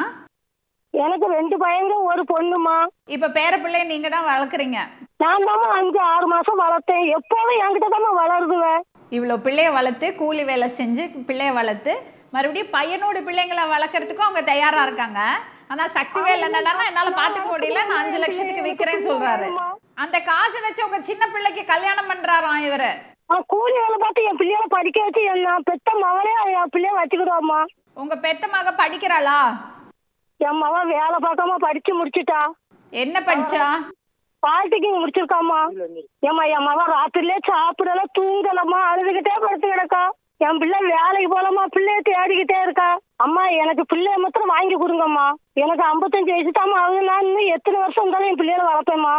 எனக்கு ரெண்டு பையங்க ஒரு பொண்ணுமா இப்ப பேர பிள்ளைய நீங்க தான் வளர்க்குறீங்க நான் தாம்மா அஞ்சு ஆறு மாசம் வளர்த்தேன் எப்போதும் என்கிட்ட தாம்மா வளருதுவேன் இவ்வளோ பிள்ளைய வளர்த்து கூலி வேலை செஞ்சு பிள்ளைய வளர்த்து மறுபடியும் பையனோட பிள்ளைங்களை வளர்க்கறதுக்கும் அவங்க தயாரா இருக்காங்க ஆனா சக்திவேல் என்னன்னா என்னால பாத்துக்க முடியல நான் அஞ்சு லட்சத்துக்கு விற்கிறேன்னு சொல்றாரு அந்த காசை வச்சு உங்க சின்ன பிள்ளைக்கு கல்யாணம் பண்றாராம் இவரு நான் கூலி வேலை பார்த்து என் பிள்ளைகளை படிக்க வச்சு என் நான் பெத்த மகனே என் பிள்ளைய வச்சுக்கிடுவாம்மா உங்க பெத்த மக படிக்கிறாளா என் மகன் வேலை பார்க்காம படிச்சு முடிச்சுட்டா என்ன படிச்சா பாலிடெக்னிக் முடிச்சிருக்காம்மா ஏம்மா என் மகன் ராத்திரிலே சாப்பிடல தூங்கலம்மா அழுதுகிட்டே படுத்து கிடக்கா என் பிள்ளை வேலைக்கு போலமா பிள்ளைய தேடிக்கிட்டே இருக்கா அம்மா எனக்கு பிள்ளைய மாத்திரம் வாங்கி கொடுங்கம்மா எனக்கு ஐம்பத்தஞ்சு வயசு தாம்மா ஆகுது நான் இன்னும் எத்தனை வருஷம் இருந்தாலும் என் பிள்ளைகளை வளர்ப்பேம்மா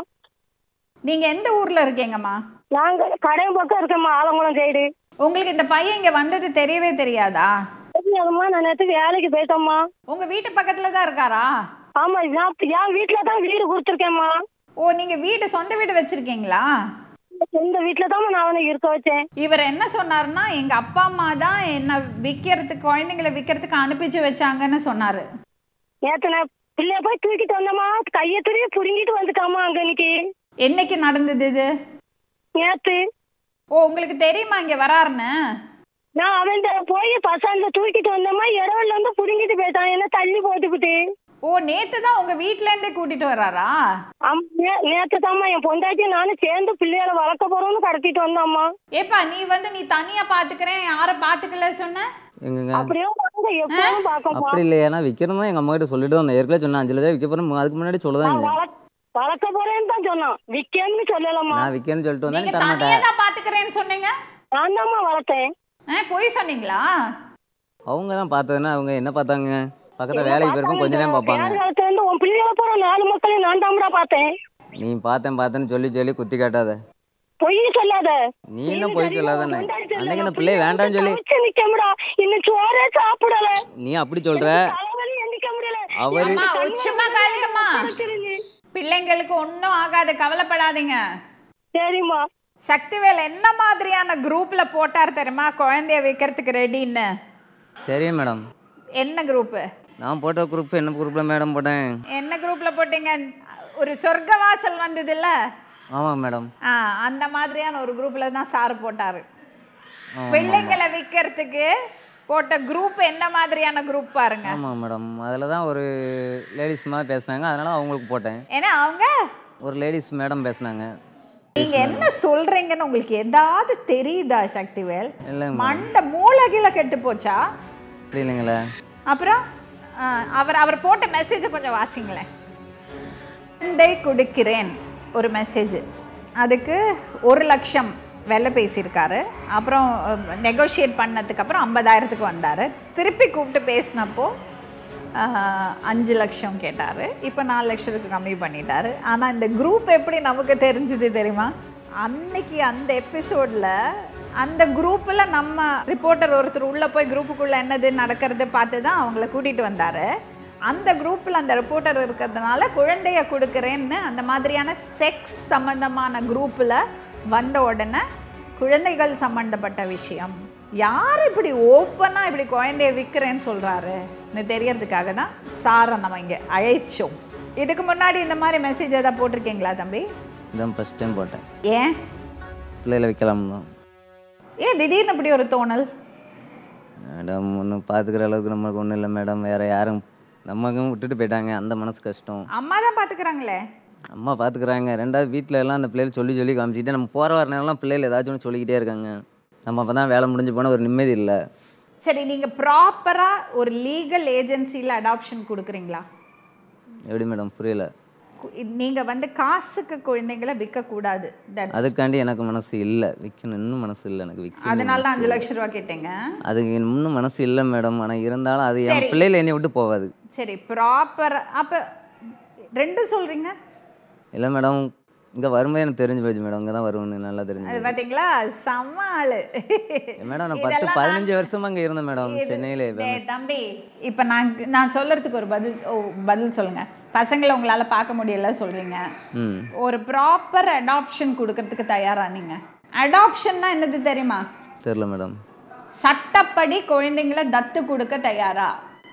நீங்க எந்த ஊர்ல இருக்கீங்கம்மா நாங்க கடையும் பக்கம் இருக்கேம்மா ஆலங்குளம் சைடு உங்களுக்கு இந்த பையன் இங்க வந்தது தெரியவே தெரியாதா தெரியாதும்மா நான் நேற்று வேலைக்கு போயிட்டேம்மா உங்க வீட்டு பக்கத்துல தான் இருக்காரா ஆமா நான் என் வீட்டுல தான் வீடு கொடுத்துருக்கேம்மா ஓ நீங்க வீடு சொந்த வீடு வச்சிருக்கீங்களா இந்த வீட்டுல தான் நான் அவனை இருக்க வச்சேன் இவர் என்ன சொன்னாருன்னா எங்க அப்பா அம்மா தான் என்ன விற்கிறதுக்கு குழந்தைங்களை விற்கிறதுக்கு அனுப்பிச்சு வச்சாங்கன்னு சொன்னாரு நேத்து நான் பிள்ளைய போய் தூக்கிட்டு வந்தம்மா கையை துருவி புடுங்கிட்டு வந்துட்டாமா அங்க இன்னைக்கு என்னைக்கு நடந்தது இது நேத்து ஓ உங்களுக்கு தெரியுமா இங்க வராருன்னு நான் அவன் போய் பசான்ல தூக்கிட்டு வந்தம்மா இரவுல இருந்து புடுங்கிட்டு போயிட்டான் என்ன தள்ளி போட்டுக்கிட்டு ஓ நேத்து தான் உங்க வீட்ல இருந்தே கூட்டிட்டு வராரா அம்- நே- நேத்து தாம்மா என் பொண்டாட்டி நானும் சேர்ந்து பிள்ளைகளை வளர்க்க போறோம்னு கடத்திட்டு வந்தாம்மா ஏப்பா நீ வந்து நீ தனியா பாத்துக்கிறேன் யார பாத்துக்கல சொன்ன எங்கங்க அப்படியே வாங்க எப்பவும் பார்க்கமா அப்படி இல்லையா விற்கிறதா தான் எங்கள் அம்மா கிட்ட சொல்லிட்டு வந்தேன் ஏற்கனவே சொன்னேன் அஞ்சு லட்சம் விற்க போகிறேன் அதுக்கு முன்னாடி சொல்லதான் நான் செஞ்சேன். வளர்க்க வளர்க்க போறேன்னு தான் சொன்னான் விக்கேன்னு சொல்லலம்மா நான் விற்கேன்னு சொல்லிட்டு வந்தேன் நீங்க நீ தர தனியா மாட்டேன் தான் பாத்துக்கிறேன்னு சொன்னீங்க நான் தாம்மா வளர்த்தேன் ஆ, பொய் சொன்னீங்களா அவங்க தான் பார்த்ததுன்னா அவங்க என்ன பார்த்தாங்க பக்கத்தில் வேலைக்கு போயிருப்போம் கொஞ்ச நேரம் பார்ப்பாங்க காலத்துல இருந்து உன் பிள்ளைகளை போற நாலு மக்களையும் நான் தாம்டா பார்த்தேன் நீ பார்த்தேன் பார்த்தேன்னு சொல்லி சொல்லி குத்தி காட்டாத பொய் சொல்லாத நீ தான் போய் சொல்லாதானே அன்னைக்கு இந்த பிள்ளைய வேண்டாம்னு சொல்லி தவிச்சு நிக்கமுடா இன்னும் சோறே சாப்பிடல நீ அப்படி சொல்ற தலைவலி எந்திக்க முடியல அவரு அம்மா உச்சமா காலியம்மா பிள்ளைங்களுக்கு ஒன்றும் ஆகாது கவலைப்படாதீங்க சரிம்மா சக்திவேல் என்ன மாதிரியான குரூப்ல போட்டார் தெரியுமா குழந்தைய வைக்கிறதுக்கு ரெடின்னு தெரியும் மேடம் என்ன குரூப்பு நான் போட்ட குரூப் என்ன குரூப்பில் மேடம் போட்டேன் என்ன குரூப்ல போட்டீங்க ஒரு சொர்க்கவாசல் வந்ததுல்ல ஆமாம் மேடம் ஆ அந்த மாதிரியான ஒரு குரூப்ல தான் சார் போட்டாரு பிள்ளைங்களை விற்கிறதுக்கு போட்ட குரூப் என்ன மாதிரியான குரூப் பாருங்க ஆமாம் மேடம் அதில் தான் ஒரு லேடிஸ் மாதிரி பேசுனாங்க அதனால அவங்களுக்கு போட்டேன் ஏன்னா அவங்க ஒரு லேடிஸ் மேடம் பேசுனாங்க நீங்க என்ன சொல்றீங்கன்னு உங்களுக்கு ஏதாவது தெரியுதா சக்திவேல் இல்லைங்க மேடம் மண்டை மூளைகில கெட்டு போச்சா அப்படி இல்லைங்களே அப்புறம் அஹ், அவர் அவர் போட்ட மெசேஜை கொஞ்சம் வாசிங்களேன் குழந்தை கொடுக்கிறேன் ஒரு மெசேஜ் அதுக்கு ஒரு லட்சம் வெலை பேசியிருக்காரு அப்புறம் நெகோஷியேட் பண்ணதுக்கு அப்புறம் ஐம்பதாயிரத்துக்கு வந்தார் திருப்பி கூப்பிட்டு பேசினப்போ ஆஹ், அஞ்சு லட்சம் கேட்டார் இப்போ நாலு லட்சத்துக்கு கம்மி பண்ணிட்டாரு ஆனால் இந்த குரூப் எப்படி நமக்கு தெரிஞ்சுது தெரியுமா அன்னைக்கு அந்த எபிசோடில் அந்த குரூப்பில் நம்ம ரிப்போர்ட்டர் ஒருத்தர் உள்ளே போய் குரூப்புக்குள்ளே என்னது நடக்கிறது பார்த்து தான் அவங்கள கூட்டிகிட்டு வந்தார் அந்த குரூப்பில் அந்த ரிப்போர்ட்டர் இருக்கிறதுனால குழந்தைய கொடுக்குறேன்னு அந்த மாதிரியான செக்ஸ் சம்மந்தமான குரூப்பில் வந்த உடனே குழந்தைகள் சம்மந்தப்பட்ட விஷயம் யார் இப்படி ஓப்பனாக இப்படி குழந்தைய விற்கிறேன்னு சொல்கிறாரு தெரியறதுக்காக தான் சாரை நம்ம இங்கே அழைச்சோம் இதுக்கு முன்னாடி இந்த மாதிரி மெசேஜ் எதாவது போட்டிருக்கீங்களா தம்பி இதான் ஃபஸ்ட் டைம் போட்டேன் ஏன் பிள்ளைகளை வைக்கலாம் தான் ஏன் திடீர்னு இப்படி ஒரு தோணல் மேடம் ஒன்றும் பார்த்துக்கிற அளவுக்கு நம்மளுக்கு ஒன்றும் இல்லை மேடம் வேறு யாரும் நமக்கும் விட்டுட்டு போயிட்டாங்க அந்த மனசு கஷ்டம் அம்மா தான் பார்த்துக்கிறாங்களே அம்மா பார்த்துக்குறாங்க ரெண்டாவது வீட்டில் எல்லாம் அந்த பிள்ளைகள் சொல்லி சொல்லி காமிச்சிக்கிட்டே நம்ம போகிற வர நேரம்லாம் பிள்ளைகள் ஏதாச்சும் ஒன்று சொல்லிக்கிட்டே இருக்காங்க நம்ம அப்போ தான் வேலை முடிஞ்சு போனால் ஒரு நிம்மதி இல்லை சரி நீங்கள் ப்ராப்பராக ஒரு லீகல் ஏஜென்சியில் அடாப்ஷன் கொடுக்குறீங்களா எப்படி மேடம் புரியல நீங்கள் வந்து காசுக்கு குழந்தைங்களை விற்கக்கூடாது That's- அதுக்காண்டி எனக்கு மனசு இல்லை விற்கணும் இன்னும் மனசு இல்லை எனக்கு விற்கணும் அதனால தான் அஞ்சு லட்ச ரூபா கேட்டேங்க அதுக்கு இன்னும் மனசு இல்லை மேடம் ஆனால் இருந்தாலும் அது என் சரி. பிள்ளைகளை என்னை விட்டு போகாது சரி ப்ராப்பர் அப்போ ரெண்டும் சொல்கிறீங்க இல்லை மேடம் இங்கே வரும்போது எனக்கு தெரிஞ்சு போச்சு மேடம் இங்கே தான் வருவேன்னு நல்லா தெரிஞ்சு அது பார்த்தீங்களா செம்ம ஆளு மேடம் நான் பத்து இதெல்லாம் பதினஞ்சு வருஷமா அங்கே இருந்தேன் மேடம் சென்னையில் டேய் தம்பி இப்போ நான் நான் சொல்லறதுக்கு ஒரு பதில் ஓ பதில் சொல்லுங்க பசங்களை உங்களால் பார்க்க முடியல சொல்றீங்க ம் ஒரு ப்ராப்பர் அடாப்ஷன் கொடுக்கறதுக்கு தயாரா நீங்க அடாப்ஷன்னா என்னது தெரியுமா தெரில மேடம் சட்டப்படி குழந்தைங்களை தத்து கொடுக்க தயாரா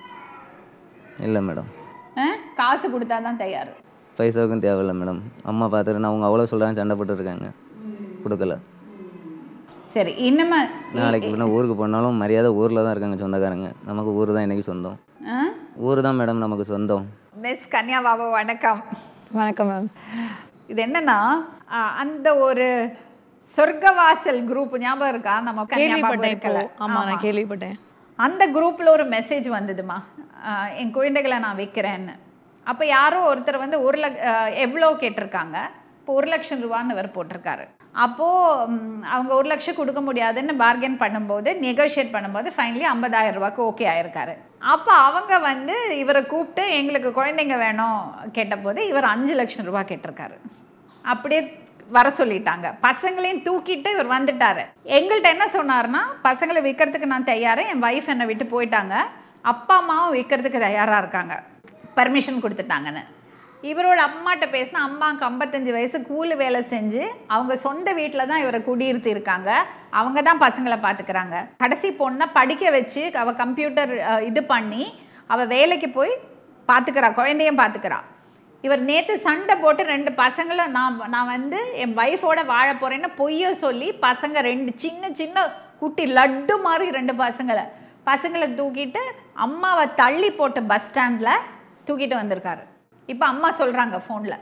இல்லை மேடம் ஆ? காசு கொடுத்தா தான் தயார் பைசாவுக்கும் தேவையில்லை மேடம் அம்மா பார்த்துட்டு அவங்க அவ்வளோ சொல்கிறாங்க சண்டை போட்டு இருக்காங்க கொடுக்கல சரி இன்னுமே நாளைக்கு பின்ன ஊருக்கு போனாலும் மரியாதை ஊரில் தான் இருக்காங்க சொந்தக்காரங்க நமக்கு ஊர் தான் இன்னைக்கு சொந்தம் ஊர் தான் மேடம் நமக்கு சொந்தம் மிஸ் கன்யா பாபு வணக்கம் வணக்கம் மேம் இது என்னன்னா ஆ, அந்த ஒரு சொர்க்கவாசல் குரூப் ஞாபகம் இருக்கா நம்ம கன்யா பாபு கேள்விப்பட்டேன் இப்போ இருக்கல ஆமா நான் கேள்விப்பட்டேன் அந்த குரூப்ல ஒரு மெசேஜ் வந்ததுமா ஆஹ் என் குழந்தைகளை நான் வைக்கிறேன்னு அப்போ யாரோ ஒருத்தர் வந்து ஒரு லக் ஆஹ் எவ்வளோ கேட்டிருக்காங்க இப்போ ஒரு லட்சம் ரூபான்னு இவர் போட்டிருக்காரு அப்போது அவங்க ஒரு லட்சம் கொடுக்க முடியாதுன்னு பார்கென் பண்ணும்போது நெகோஷியேட் பண்ணும்போது ஃபைனலி ஐம்பதாயிரம் ரூபாய்க்கு ஓகே ஆயிருக்காரு அப்போ அவங்க வந்து இவரை கூப்பிட்டு எங்களுக்கு குழந்தைங்க வேணும் கேட்டபோது இவர் அஞ்சு லட்சம் ரூபாய் கேட்டிருக்காரு அப்படியே வர சொல்லிட்டாங்க பசங்களையும் தூக்கிட்டு இவர் வந்துட்டாரு எங்கள்கிட்ட என்ன சொன்னார்னா பசங்களை விற்கிறதுக்கு நான் தயார் என் வைஃப் என்னை விட்டு போயிட்டாங்க அப்பா அம்மாவும் விற்கிறதுக்கு தயாராக இருக்காங்க பர்மிஷன் கொடுத்துட்டாங்கன்னு இவரோட அம்மாட்ட பேசினா அம்மாவுக்கு ஐம்பத்தஞ்சு வயசு கூலி வேலை செஞ்சு அவங்க சொந்த வீட்டில் தான் இவரை குடியிருத்தி இருக்காங்க அவங்க தான் பசங்களை பார்த்துக்கிறாங்க கடைசி பொண்ணை படிக்க வச்சு அவள் கம்ப்யூட்டர் இது பண்ணி அவள் வேலைக்கு போய் பார்த்துக்கிறா குழந்தையும் பார்த்துக்கிறா இவர் நேற்று சண்டை போட்டு ரெண்டு பசங்களை நான் நான் வந்து என் ஒய்ஃபோட வாழ போகிறேன்னு பொய்ய சொல்லி பசங்க ரெண்டு சின்ன சின்ன குட்டி லட்டு மாதிரி ரெண்டு பசங்களை பசங்களை தூக்கிட்டு அம்மாவை தள்ளி போட்டு பஸ் ஸ்டாண்டில் தூக்கிட்டு வந்திருக்காரு இப்போ அம்மா சொல்கிறாங்க ஃபோனில்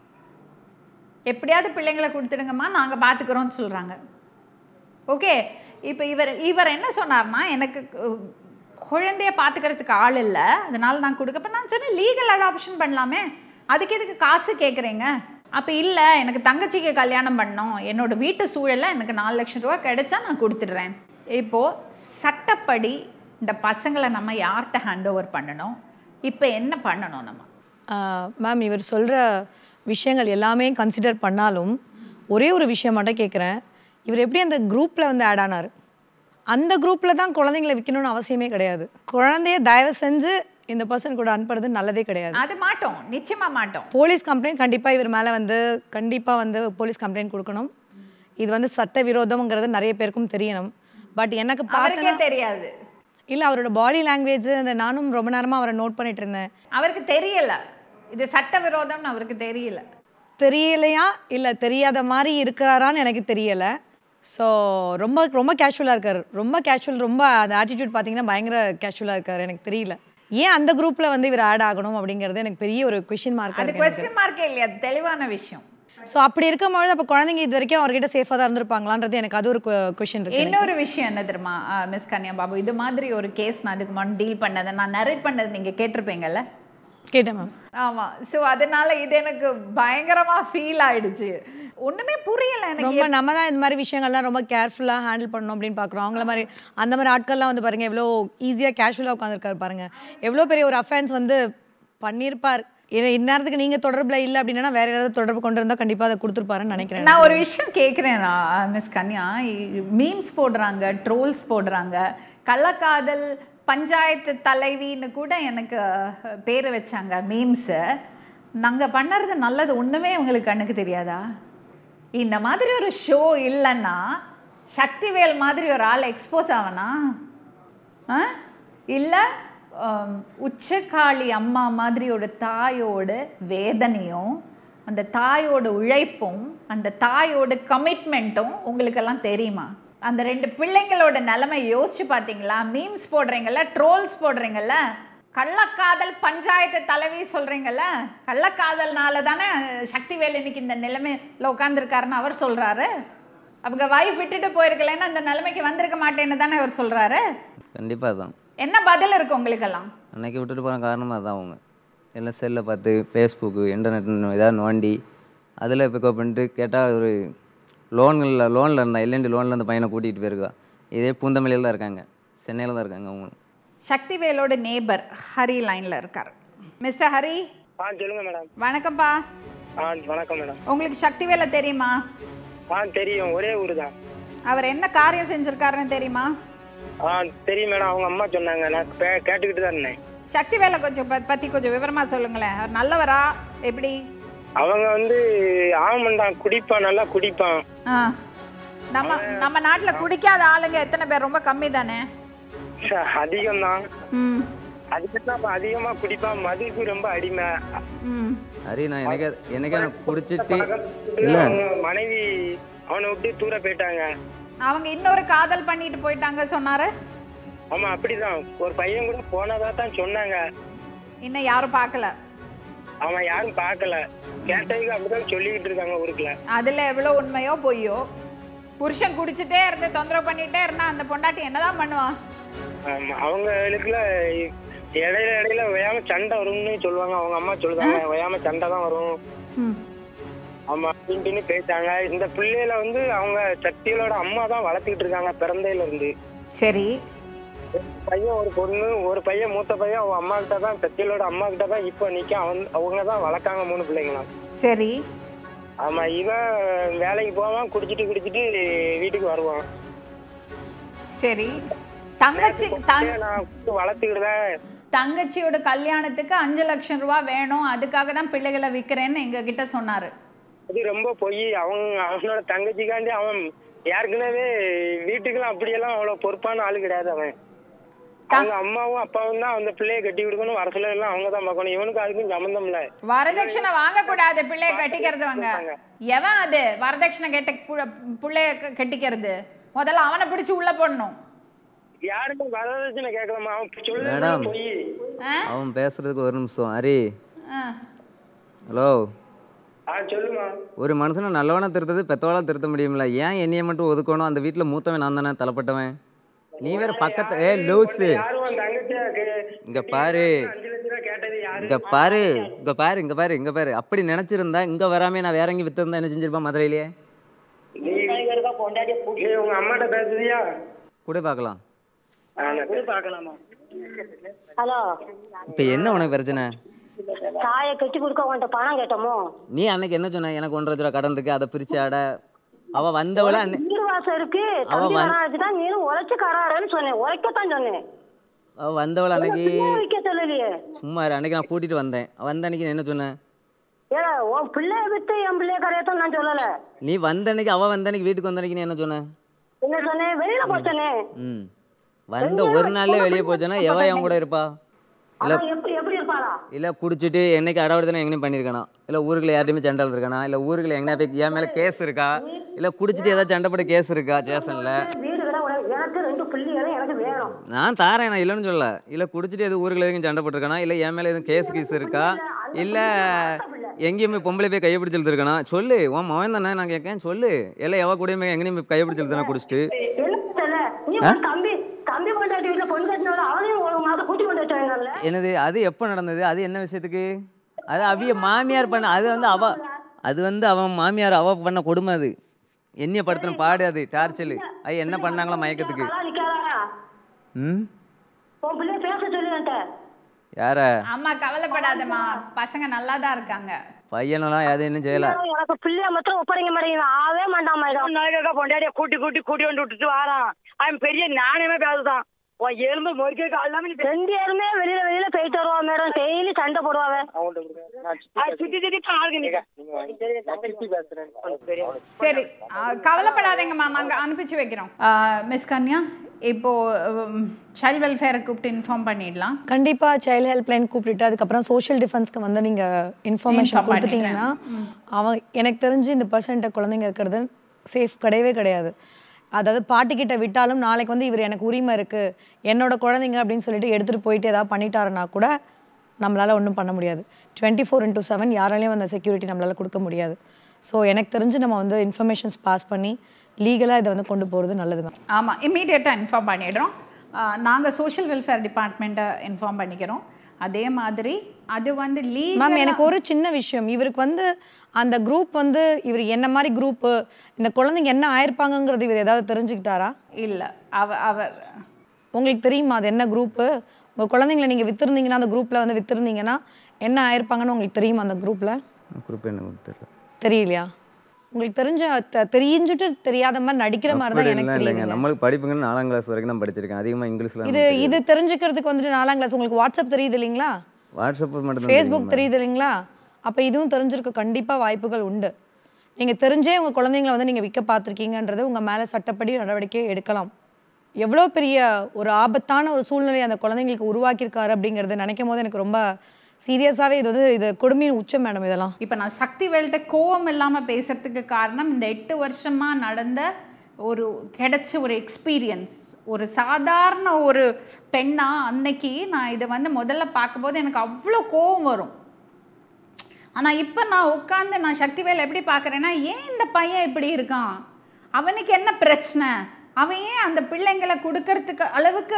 எப்படியாவது பிள்ளைங்களை கொடுத்துடுங்கம்மா நாங்கள் பார்த்துக்குறோம்னு சொல்கிறாங்க ஓகே இப்போ இவர் இவர் என்ன சொன்னார்னா எனக்கு கு- குழந்தைய பார்த்துக்கிறதுக்கு ஆள் இல்லை அதனால நான் கொடுக்கப்ப நான் சொன்னேன் லீகல் அடாப்ஷன் பண்ணலாமே அதுக்கு எதுக்கு காசு கேட்குறீங்க அப்போ இல்லை எனக்கு தங்கச்சிக்கு கல்யாணம் பண்ணோம் என்னோட வீட்டு சூழலில் எனக்கு நாலு லட்சம் ரூபா கிடைச்சா நான் கொடுத்துடுறேன் இப்போது சட்டப்படி இந்த பசங்களை நம்ம யார்கிட்ட ஹேண்ட் ஓவர் பண்ணணும் இப்போ என்ன பண்ணணும் நம்ம மேம் இவர் சொல்கிற விஷயங்கள் எல்லாமே கன்சிடர் பண்ணாலும் ஒரே ஒரு விஷயம் மட்டும் கேட்குறேன் இவர் எப்படி அந்த குரூப்பில் வந்து ஆட் ஆனார் அந்த குரூப்பில் தான் குழந்தைங்களை விற்கணும்னு அவசியமே கிடையாது குழந்தைய தயவு செஞ்சு இந்த பர்சன் கூட அனுப்புறது நல்லதே கிடையாது அது மாட்டோம் நிச்சயமா மாட்டோம் போலீஸ் கம்ப்ளைண்ட் கண்டிப்பாக இவர் மேலே வந்து கண்டிப்பாக வந்து போலீஸ் கம்ப்ளைண்ட் கொடுக்கணும் இது வந்து சட்ட விரோதம்ங்கிறது நிறைய பேருக்கும் தெரியணும் பட் எனக்கு அவருக்கே பார்த்தா தெரியாது இல்லை அவரோட பாடி லாங்குவேஜ் அந்த நானும் ரொம்ப நேரமாக அவரை நோட் பண்ணிட்டு இருந்தேன் அவருக்கு தெரியல இது சட்டவிரோதம்னு அவருக்கு தெரியல தெரியலையா இல்லை தெரியாத மாதிரி இருக்கிறாரான்னு எனக்கு தெரியலை ஸோ ரொம்ப ரொம்ப கேஷுவலாக இருக்கார் ரொம்ப கேஷுவல் ரொம்ப அந்த ஆட்டிடியூட் பார்த்தீங்கன்னா பயங்கர கேஷுவலாக இருக்கார் எனக்கு தெரியல ஏன் அந்த குரூப்பில் வந்து இவர் ஆட் ஆகணும் அப்படிங்கிறது எனக்கு பெரிய ஒரு கொஷின் மார்க் அது கொஸ்டின் மார்க்கே இல்லையா அது தெளிவான விஷயம் ஸோ அப்படி இருக்கும்பொழுது அப்போ குழந்தைங்க இது வரைக்கும் அவர்கிட்ட சேஃபாக தான் இருந்திருப்பாங்களான்றது எனக்கு அது ஒரு கொஷின் இருக்கு எனக்கு. இன்னொரு விஷயம் என்ன தெரியுமா மிஸ் கன்யா பாபு இது மாதிரி ஒரு கேஸ் நான் இதுக்கு முன்னாடி டீல் பண்ணதை நான் நரேட் பண்ணது நீங்க கேட்டிருப்பீங்கல்ல கேட்டேன் மேம் ஆமா ஸோ அதனால இது எனக்கு பயங்கரமா ஃபீல் ஆயிடுச்சு ஒண்ணுமே புரியல எனக்கு ரொம்ப நம்ம தான் இந்த மாதிரி விஷயங்கள்லாம் ரொம்ப கேர்ஃபுல்லாக ஹேண்டில் பண்ணணும் அப்படின்னு பார்க்குறோம் அவங்கள மாதிரி அந்த மாதிரி ஆட்கள்லாம் வந்து பாருங்க எவ்வளோ ஈஸியாக கேஷுவலாக உட்காந்துருக்காரு பாருங்க எவ்வளோ பெரிய ஒரு அஃபென்ஸ் வந்து பண்ணியிருப்பார் ஏன்னா இந்நேரத்துக்கு நீங்கள் தொடர்பில் இல்லை அப்படின்னா வேற யாராவது தொடர்பு கொண்டு இருந்தால் கண்டிப்பாக அதை கொடுத்துருப்பாருன்னு நினைக்கிறேன் நான் ஒரு விஷயம் கேட்குறேன் நான் மிஸ் கன்யா மீம்ஸ் போடுறாங்க ட்ரோல்ஸ் போடுறாங்க கள்ளக்காதல் பஞ்சாயத்து தலைவின்னு கூட எனக்கு பேர் வச்சாங்க மீம்ஸு நாங்கள் பண்ணுறது நல்லது ஒன்றுமே உங்களுக்கு கண்ணுக்கு தெரியாதா இந்த மாதிரி ஒரு ஷோ இல்லைன்னா சக்திவேல் மாதிரி ஒரு ஆள் எக்ஸ்போஸ் ஆவனா ஆ இல்லை உச்சகாளி அம்மா மாதிரி ஒரு தாயோட வேதனையும் அந்த தாயோட உழைப்பும் அந்த தாயோட கமிட்மெண்ட்டும் உங்களுக்கெல்லாம் தெரியுமா அந்த ரெண்டு பிள்ளைங்களோட நிலைமை யோசிச்சு பார்த்தீங்களா மீம்ஸ் போடுறீங்கல்ல ட்ரோல்ஸ் போடுறீங்கல்ல கள்ளக்காதல் பஞ்சாயத்து தலைவி சொல்றீங்கல்ல கள்ளக்காதல்னால தானே சக்திவேல் இன்னைக்கு இந்த நிலைமையில் உட்காந்துருக்காருன்னு அவர் சொல்றாரு அவங்க வைஃப் விட்டுட்டு போயிருக்கலன்னா அந்த நிலைமைக்கு வந்திருக்க மாட்டேன்னு தானே அவர் சொல்றாரு கண்டிப்பாக தான் என்ன பதில் இருக்கு உங்களுக்கெல்லாம் அன்னைக்கு விட்டுட்டு போன காரணமாக தான் அவங்க எல்லாம் செல்லை பார்த்து ஃபேஸ்புக்கு இன்டர்நெட் ஏதாவது நோண்டி அதில் பிக்கப் பண்ணிட்டு கேட்டால் ஒரு லோன்களில் லோனில் இருந்தா எல்என்டி லோனில் அந்த பையனை கூட்டிகிட்டு போயிருக்கா இதே பூந்தமல்லியில் தான் இருக்காங்க சென்னையில் தான் இருக்காங்க அவங்களும் சக்திவேலோட நேபர் ஹரி லைன்ல இருக்கார் மிஸ்டர் ஹரி ஆ சொல்லுங்க மேடம் வணக்கம்ப்பா ஆ வணக்கம் மேடம் உங்களுக்கு சக்திவேலை தெரியுமா ஆ தெரியும் ஒரே ஊர் தான் அவர் என்ன காரியம் செஞ்சிருக்காருன்னு தெரியுமா ஆ தெரியும் மேடம் அவங்க அம்மா சொன்னாங்க நான் கே- கேட்டுக்கிட்டு தான் இருந்தேன் சக்திவேலை கொஞ்சம் ப- பத்தி கொஞ்சம் விவரமா சொல்லுங்களேன் அவர் நல்லவரா எப்படி அவங்க வந்து ஆமண்டான் குடிப்பான் நல்லா குடிப்பான் ஆ நம்ம நம்ம நாட்டுல குடிக்காத ஆளுங்க எத்தனை பேர் ரொம்ப கம்மி தானே அதிகம் தான் ம் அதிகம் தான் அதிகமா குடிப்பான் மதுக்கு ரொம்ப அடிமை ம் ஹரி நான் எனக்கு எனக்கு நான் குடிச்சிட்டு இல்லை அவங்க மனைவி அவனை விட்டு தூர போயிட்டாங்க அவங்க இன்னொரு காதல் பண்ணிட்டு போயிட்டாங்க சொன்னாரு ஆமா அப்படிதான் ஒரு பையன் கூட போனதா தான் சொன்னாங்க இன்னும் யாரும் பார்க்கல அவன் யாரும் பார்க்கல கேட்டதுக்கு அப்படிதான் சொல்லிக்கிட்டு இருக்காங்க ஊருக்குள்ள அதுல எவ்வளவு உண்மையோ பொய்யோ புருஷன் குடிச்சிட்டே இருந்து தொந்தரவு பண்ணிட்டே இருந்தா அந்த பொண்டாட்டி என்னதான் பண்ணுவான் ஆமா அவங்களுக்குள்ள இடையில இடையில ஓயாம சண்டை வரும்னு சொல்லுவாங்க அவங்க அம்மா சொல்லுவாங்க ஓயாம சண்டை தான் வரும் ஆமா அப்படின்ட்டு பேசிட்டாங்க இந்த பிள்ளையில வந்து அவங்க சக்திகளோட அம்மா தான் வளர்த்துக்கிட்டு இருக்காங்க பிறந்தையில இருந்து சரி ஒரு பையன் ஒரு பொண்ணு ஒரு பையன் மூத்த பையன் அவங்க அம்மா கிட்ட தான் சக்திகளோட அம்மா கிட்ட தான் இப்போ நிக்க அவன் அவங்க தான் வளர்க்காங்க மூணு பிள்ளைங்களாம் சரி ஆமா இவன் வேலைக்கு போவான் குடிச்சிட்டு குடிச்சிட்டு வீட்டுக்கு வருவான் சரி தங்கச்சி தங் நான் வளர்த்துக்கிட்டுதான் தங்கச்சியோட கல்யாணத்துக்கு அஞ்சு லட்சம் ரூபா வேணும் அதுக்காக தான் பிள்ளைகளை விற்கிறேன்னு எங்க கிட்ட சொன்னாரு அது ரொம்ப பொய் அவங்க அவனோட தங்கச்சிக்காண்டி அவன் ஏற்கனவே வீட்டுக்கெல்லாம் அப்படியெல்லாம் அவ்வளவு பொறுப்பான ஆளு கிடையாது அவன் அவங்க அம்மாவும் அப்பாவும் தான் அந்த பிள்ளைய கட்டி கொடுக்கணும் வரசுல எல்லாம் அவங்க தான் பார்க்கணும் இவனுக்கு அதுக்கும் சம்மந்தம் இல்ல வரதட்சணை வாங்க கூடாது பிள்ளைய கட்டிக்கிறதுவங்க எவன் அது வரதட்சணை கேட்ட பு- புள்ளைய க- கட்டிக்கிறது முதல்ல அவனை பிடிச்சு உள்ள போடணும் யாருக்கும் வரதட்சணை கேட்கலாமா அவன் சொல்றது மேடம் பொய் அவன் பேசுறதுக்கு ஒரு நிமிஷம் ஹரி ஆ. ஹலோ ஆ சொல்லுமா ஒரு மனுஷனை நல்லவனா திருத்தது பெத்தவளா திருத்த முடியுமில்ல ஏன் என்னைய மட்டும் ஒதுக்கணும் அந்த வீட்டில் மூத்தவன் நான் தானே தலைப்பட்டவன் நீ வேற பக்கத்து ஏ லூஸு யாரும் உன் தங்கச்சியா கே- இங்க பாரு அஞ்சு லட்ச ரூபா கேட்டது யாரு இங்க பாரு இங்க பாரு இங்க பாரு இங்க பாரு அப்படி நினைச்சிருந்தா இங்க வராம நான் வேற எங்கேயும் வித்திருந்தா என்ன செஞ்சிருப்பேன் மதுரையிலேயே நீ நீ உங்க அம்மாட்ட பேசுறியா கூட பார்க்கலாம் பார்க்கலாமா ஹலோ இப்போ என்ன உனக்கு பிரச்சனை தாயை கட்டி கொடுக்க உன்கிட்ட பணம் கேட்டோமோ நீ அன்னைக்கு என்ன சொன்ன எனக்கு ஒன்றரை லட்ச ரூபா கடன் இருக்கு அதை பிரிச்சு அட அவ வந்தவள அன்னை- வீடு வாசம் இருக்கு அவ தம்பி வந்து- வராதுக்கு தான் நீனும் உழைச்சு கராருன்னு சொன்னேன் உழைக்கத்தான் சொன்னேன் அவ வந்தவள அன்னைக்கு சும்மா வைக்க சொல்லலையே சும்மா இரு, அன்னைக்கு நான் கூட்டிட்டு வந்தேன் வந்த அன்னைக்கு நீ என்ன சொன்னேன் ஏ உன் பிள்ளைய விட்டு என் பிள்ளைய கரையத்தான் நான் சொல்லல நீ வந்த அன்னைக்கு அவ வந்த அன்னைக்கு வீட்டுக்கு வந்த அன்னைக்கு நீ என்ன சொன்ன என்ன சொன்னேன் வெளியில போச்சனே ம் வந்த ஒரு நாள்ல வெளியே போச்சேன்னா எவ என் கூட இருப்பா இல்ல அவன் எப்படி எப்படி இருப்பாளா இல்ல குடிச்சிட்டு என்னைக்கு அடவடுத்தனை எங்கேயும் பண்ணியிருக்கானா இல்ல ஊருக்குள்ள யார்ட்டையுமே சண்டை இருக்கானா இல்ல ஊருக்குள்ள எங்கேயா போய் என் மேல கேஸ் இருக்கா இல்ல குடிச்சிட்டு ஏதாவது சண்டை போட்டு கேஸ் இருக்கா ஸ்டேஷன்ல வீடு கூட உனக்கு எனக்கு ரெண்டு பிள்ளைகளும் எனக்கு வேணும் நான் தாரேன் நான் இல்லைன்னு சொல்லல இல்ல குடிச்சிட்டு எதுவும் ஊருக்குள்ள எதுவும் சண்டை போட்டிருக்கானா இல்ல என் மேல எதுவும் கேஸ் கீஸ் இருக்கா இல்லை எங்கேயுமே பொம்பளை போய் கையை பிடிச்சி இழுத்துருக்கனா சொல்லு உன் மகன் தானே நான் கேட்கேன் சொல்லு எல்லாம் எவ கூடயுமே எங்கேயும் போய் கையை பிடிச்சி இழுத்தானே குடிச்சிட்டு என்ன தெரியல நீ ஆ? உன் தம்பி தம்பி கொண்டாட்டி வீட்டுல பொண்ணு கட்டினாலும் அவனையும் ஒரு மாதம் கூட்டி கொண்டு வச்சாங்கல்ல என்னது அது எப்போ நடந்தது அது என்ன விஷயத்துக்கு அது அவிய மாமியார் பண்ண அது வந்து அவ அது வந்து அவன் மாமியார் அவ பண்ண கொடுமை அது என்னைய படுத்தின பாடு அது டார்ச்சலு அது என்ன பண்ணாங்களா மயக்கத்துக்கு நல்லா நிக்காதா ம் உன் பிள்ளைய பேச சொல்லி என்கிட்ட. யார அம்மா கவலைப்படாதம்மா பசங்க நல்லா தான் இருக்காங்க பையனெல்லாம் எதுவும் இன்னும் செய்யல எனக்கு பிள்ளைய மாத்திரம் ஒப்படைக்க மாட்டேங்குது ஆவே மாட்டாமா நாளைக்கா பொண்டாடிய கூட்டி கூட்டி கூட்டி கொண்டு விட்டுட்டு வாரான் அவன் பெரிய ஞானமே பேசுதான் உன் எலும்பு முறிக்க காலாம ரெண்டு பேருமே வெளியில வெளியில போயிட்டு வருவா மேடம் டெய்லி சண்டை போடுவாங்க சுத்தி சுத்தி ஆளுங்க நீங்க சரி ஆ, கவலைப்படாதீங்கம்மா நாங்கள் அனுப்பிச்சு வைக்கிறோம் மிஸ் கன்யா இப்போ சைல்ட் வெல்ஃபேரை கூப்பிட்டு இன்ஃபார்ம் பண்ணிடலாம் கண்டிப்பாக சைல்ட் ஹெல்ப்லைன் கூப்பிட்டுட்டு அதுக்கப்புறம் சோஷியல் டிஃபென்ஸ்க்கு வந்து நீங்கள் இன்ஃபர்மேஷன் Inform கொடுத்துட்டீங்கன்னா அவன் எனக்கு தெரிஞ்சு இந்த பர்சன்ட்ட குழந்தைங்க இருக்கிறது சேஃப் கிடையவே கிடையாது அதாவது பாட்டிக்கிட்ட விட்டாலும் நாளைக்கு வந்து இவர் எனக்கு உரிமை இருக்குது என்னோட குழந்தைங்க அப்படின்னு சொல்லிட்டு எடுத்துகிட்டு போயிட்டு ஏதாவது பண்ணிட்டாருன்னா கூட நம்மளால் ஒன்றும் பண்ண முடியாது டுவெண்ட்டி ஃபோர் இன்டூ செவன் யாராலையும் அந்த செக்யூரிட்டி நம்மளால் கொடுக்க முடியாது ஸோ எனக்கு தெரிஞ்சு நம்ம வந்து இன்ஃபர்மேஷன்ஸ் பாஸ் பண்ணி லீகலாக இதை வந்து கொண்டு போகிறது நல்லது மேம் ஆமாம் இம்மீடியட்டாக இன்ஃபார்ம் பண்ணிடுறோம் நாங்கள் சோஷியல் வெல்ஃபேர் டிபார்ட்மெண்ட்டை இன்ஃபார்ம் பண்ணிக்கிறோம் அதே மாதிரி அது வந்து மேம் லீகல் எனக்கு ஒரு சின்ன விஷயம் இவருக்கு வந்து அந்த குரூப் வந்து இவர் என்ன மாதிரி குரூப்பு இந்த குழந்தைங்க என்ன ஆயிருப்பாங்கங்கிறது இவர் ஏதாவது தெரிஞ்சுக்கிட்டாரா இல்லை அவ அவர் உங்களுக்கு தெரியுமா அது என்ன குரூப்பு உங்கள் குழந்தைங்கள நீங்கள் விற்றுருந்தீங்கன்னா அந்த குரூப்பில் வந்து விற்றுருந்தீங்கன்னா என்ன ஆயிருப்பாங்கன்னு உங்களுக்கு தெரியுமா அந்த குரூப்பில் குரூப் என்ன தெரியல தெரியலையா உங்களுக்கு தெரிஞ்ச த- தெரிஞ்சுட்டு தெரியாத மாதிரி நடிக்கிற மாதிரி தான் எனக்கு அப்படிலாம் இல்லைங்க தெரியுது நம்மளுக்கு படிப்புங்கன்னு நாலாம் கிளாஸ் வரைக்கும் தான் படிச்சிருக்கேன் அதிகமாக இங்கிலீஷ்லாம் இது இது தெரிஞ்சுக்கிறதுக்கு வந்துட்டு நாலாம் கிளாஸ் உங்களுக்கு வாட்ஸ்அப் தெரியுது இல்லைங்களா வாட்ஸ்அப் மட்டும் ஃபேஸ்புக் தெரியுது இல்லைங்களா அப்போ இதுவும் தெரிஞ்சிருக்க கண்டிப்பாக வாய்ப்புகள் உண்டு நீங்கள் தெரிஞ்சே உங்கள் குழந்தைங்கள வந்து நீங்கள் விற்க பார்த்துருக்கீங்கன்றது உங்கள் மேலே சட்டப்படி நடவடிக்கை எடுக்கலாம் எவ்வளோ பெரிய ஒரு ஆபத்தான ஒரு சூழ்நிலை அந்த குழந்தைங்களுக்கு உருவாக்கியிருக்காரு அப்படிங்கிறது நினைக்கும் போது எனக்கு ரொம்ப சீரியஸாகவே இது வந்து இது கொடுமையின் உச்சம் மேடம் இதெல்லாம் இப்போ நான் சக்தி வேல்கிட்ட கோவம் இல்லாமல் பேசுறதுக்கு காரணம் இந்த எட்டு வருஷமாக நடந்த ஒரு கிடைச்ச ஒரு எக்ஸ்பீரியன்ஸ் ஒரு சாதாரண ஒரு பெண்ணா அன்னைக்கு நான் இதை வந்து முதல்ல பார்க்கும்போது எனக்கு அவ்வளோ கோவம் வரும் ஆனால் இப்போ நான் உட்காந்து நான் சக்திவேல் எப்படி பார்க்குறேன்னா ஏன் இந்த பையன் இப்படி இருக்கான் அவனுக்கு என்ன பிரச்சனை அவன் ஏன் அந்த பிள்ளைங்களை கொடுக்கறதுக்கு அளவுக்கு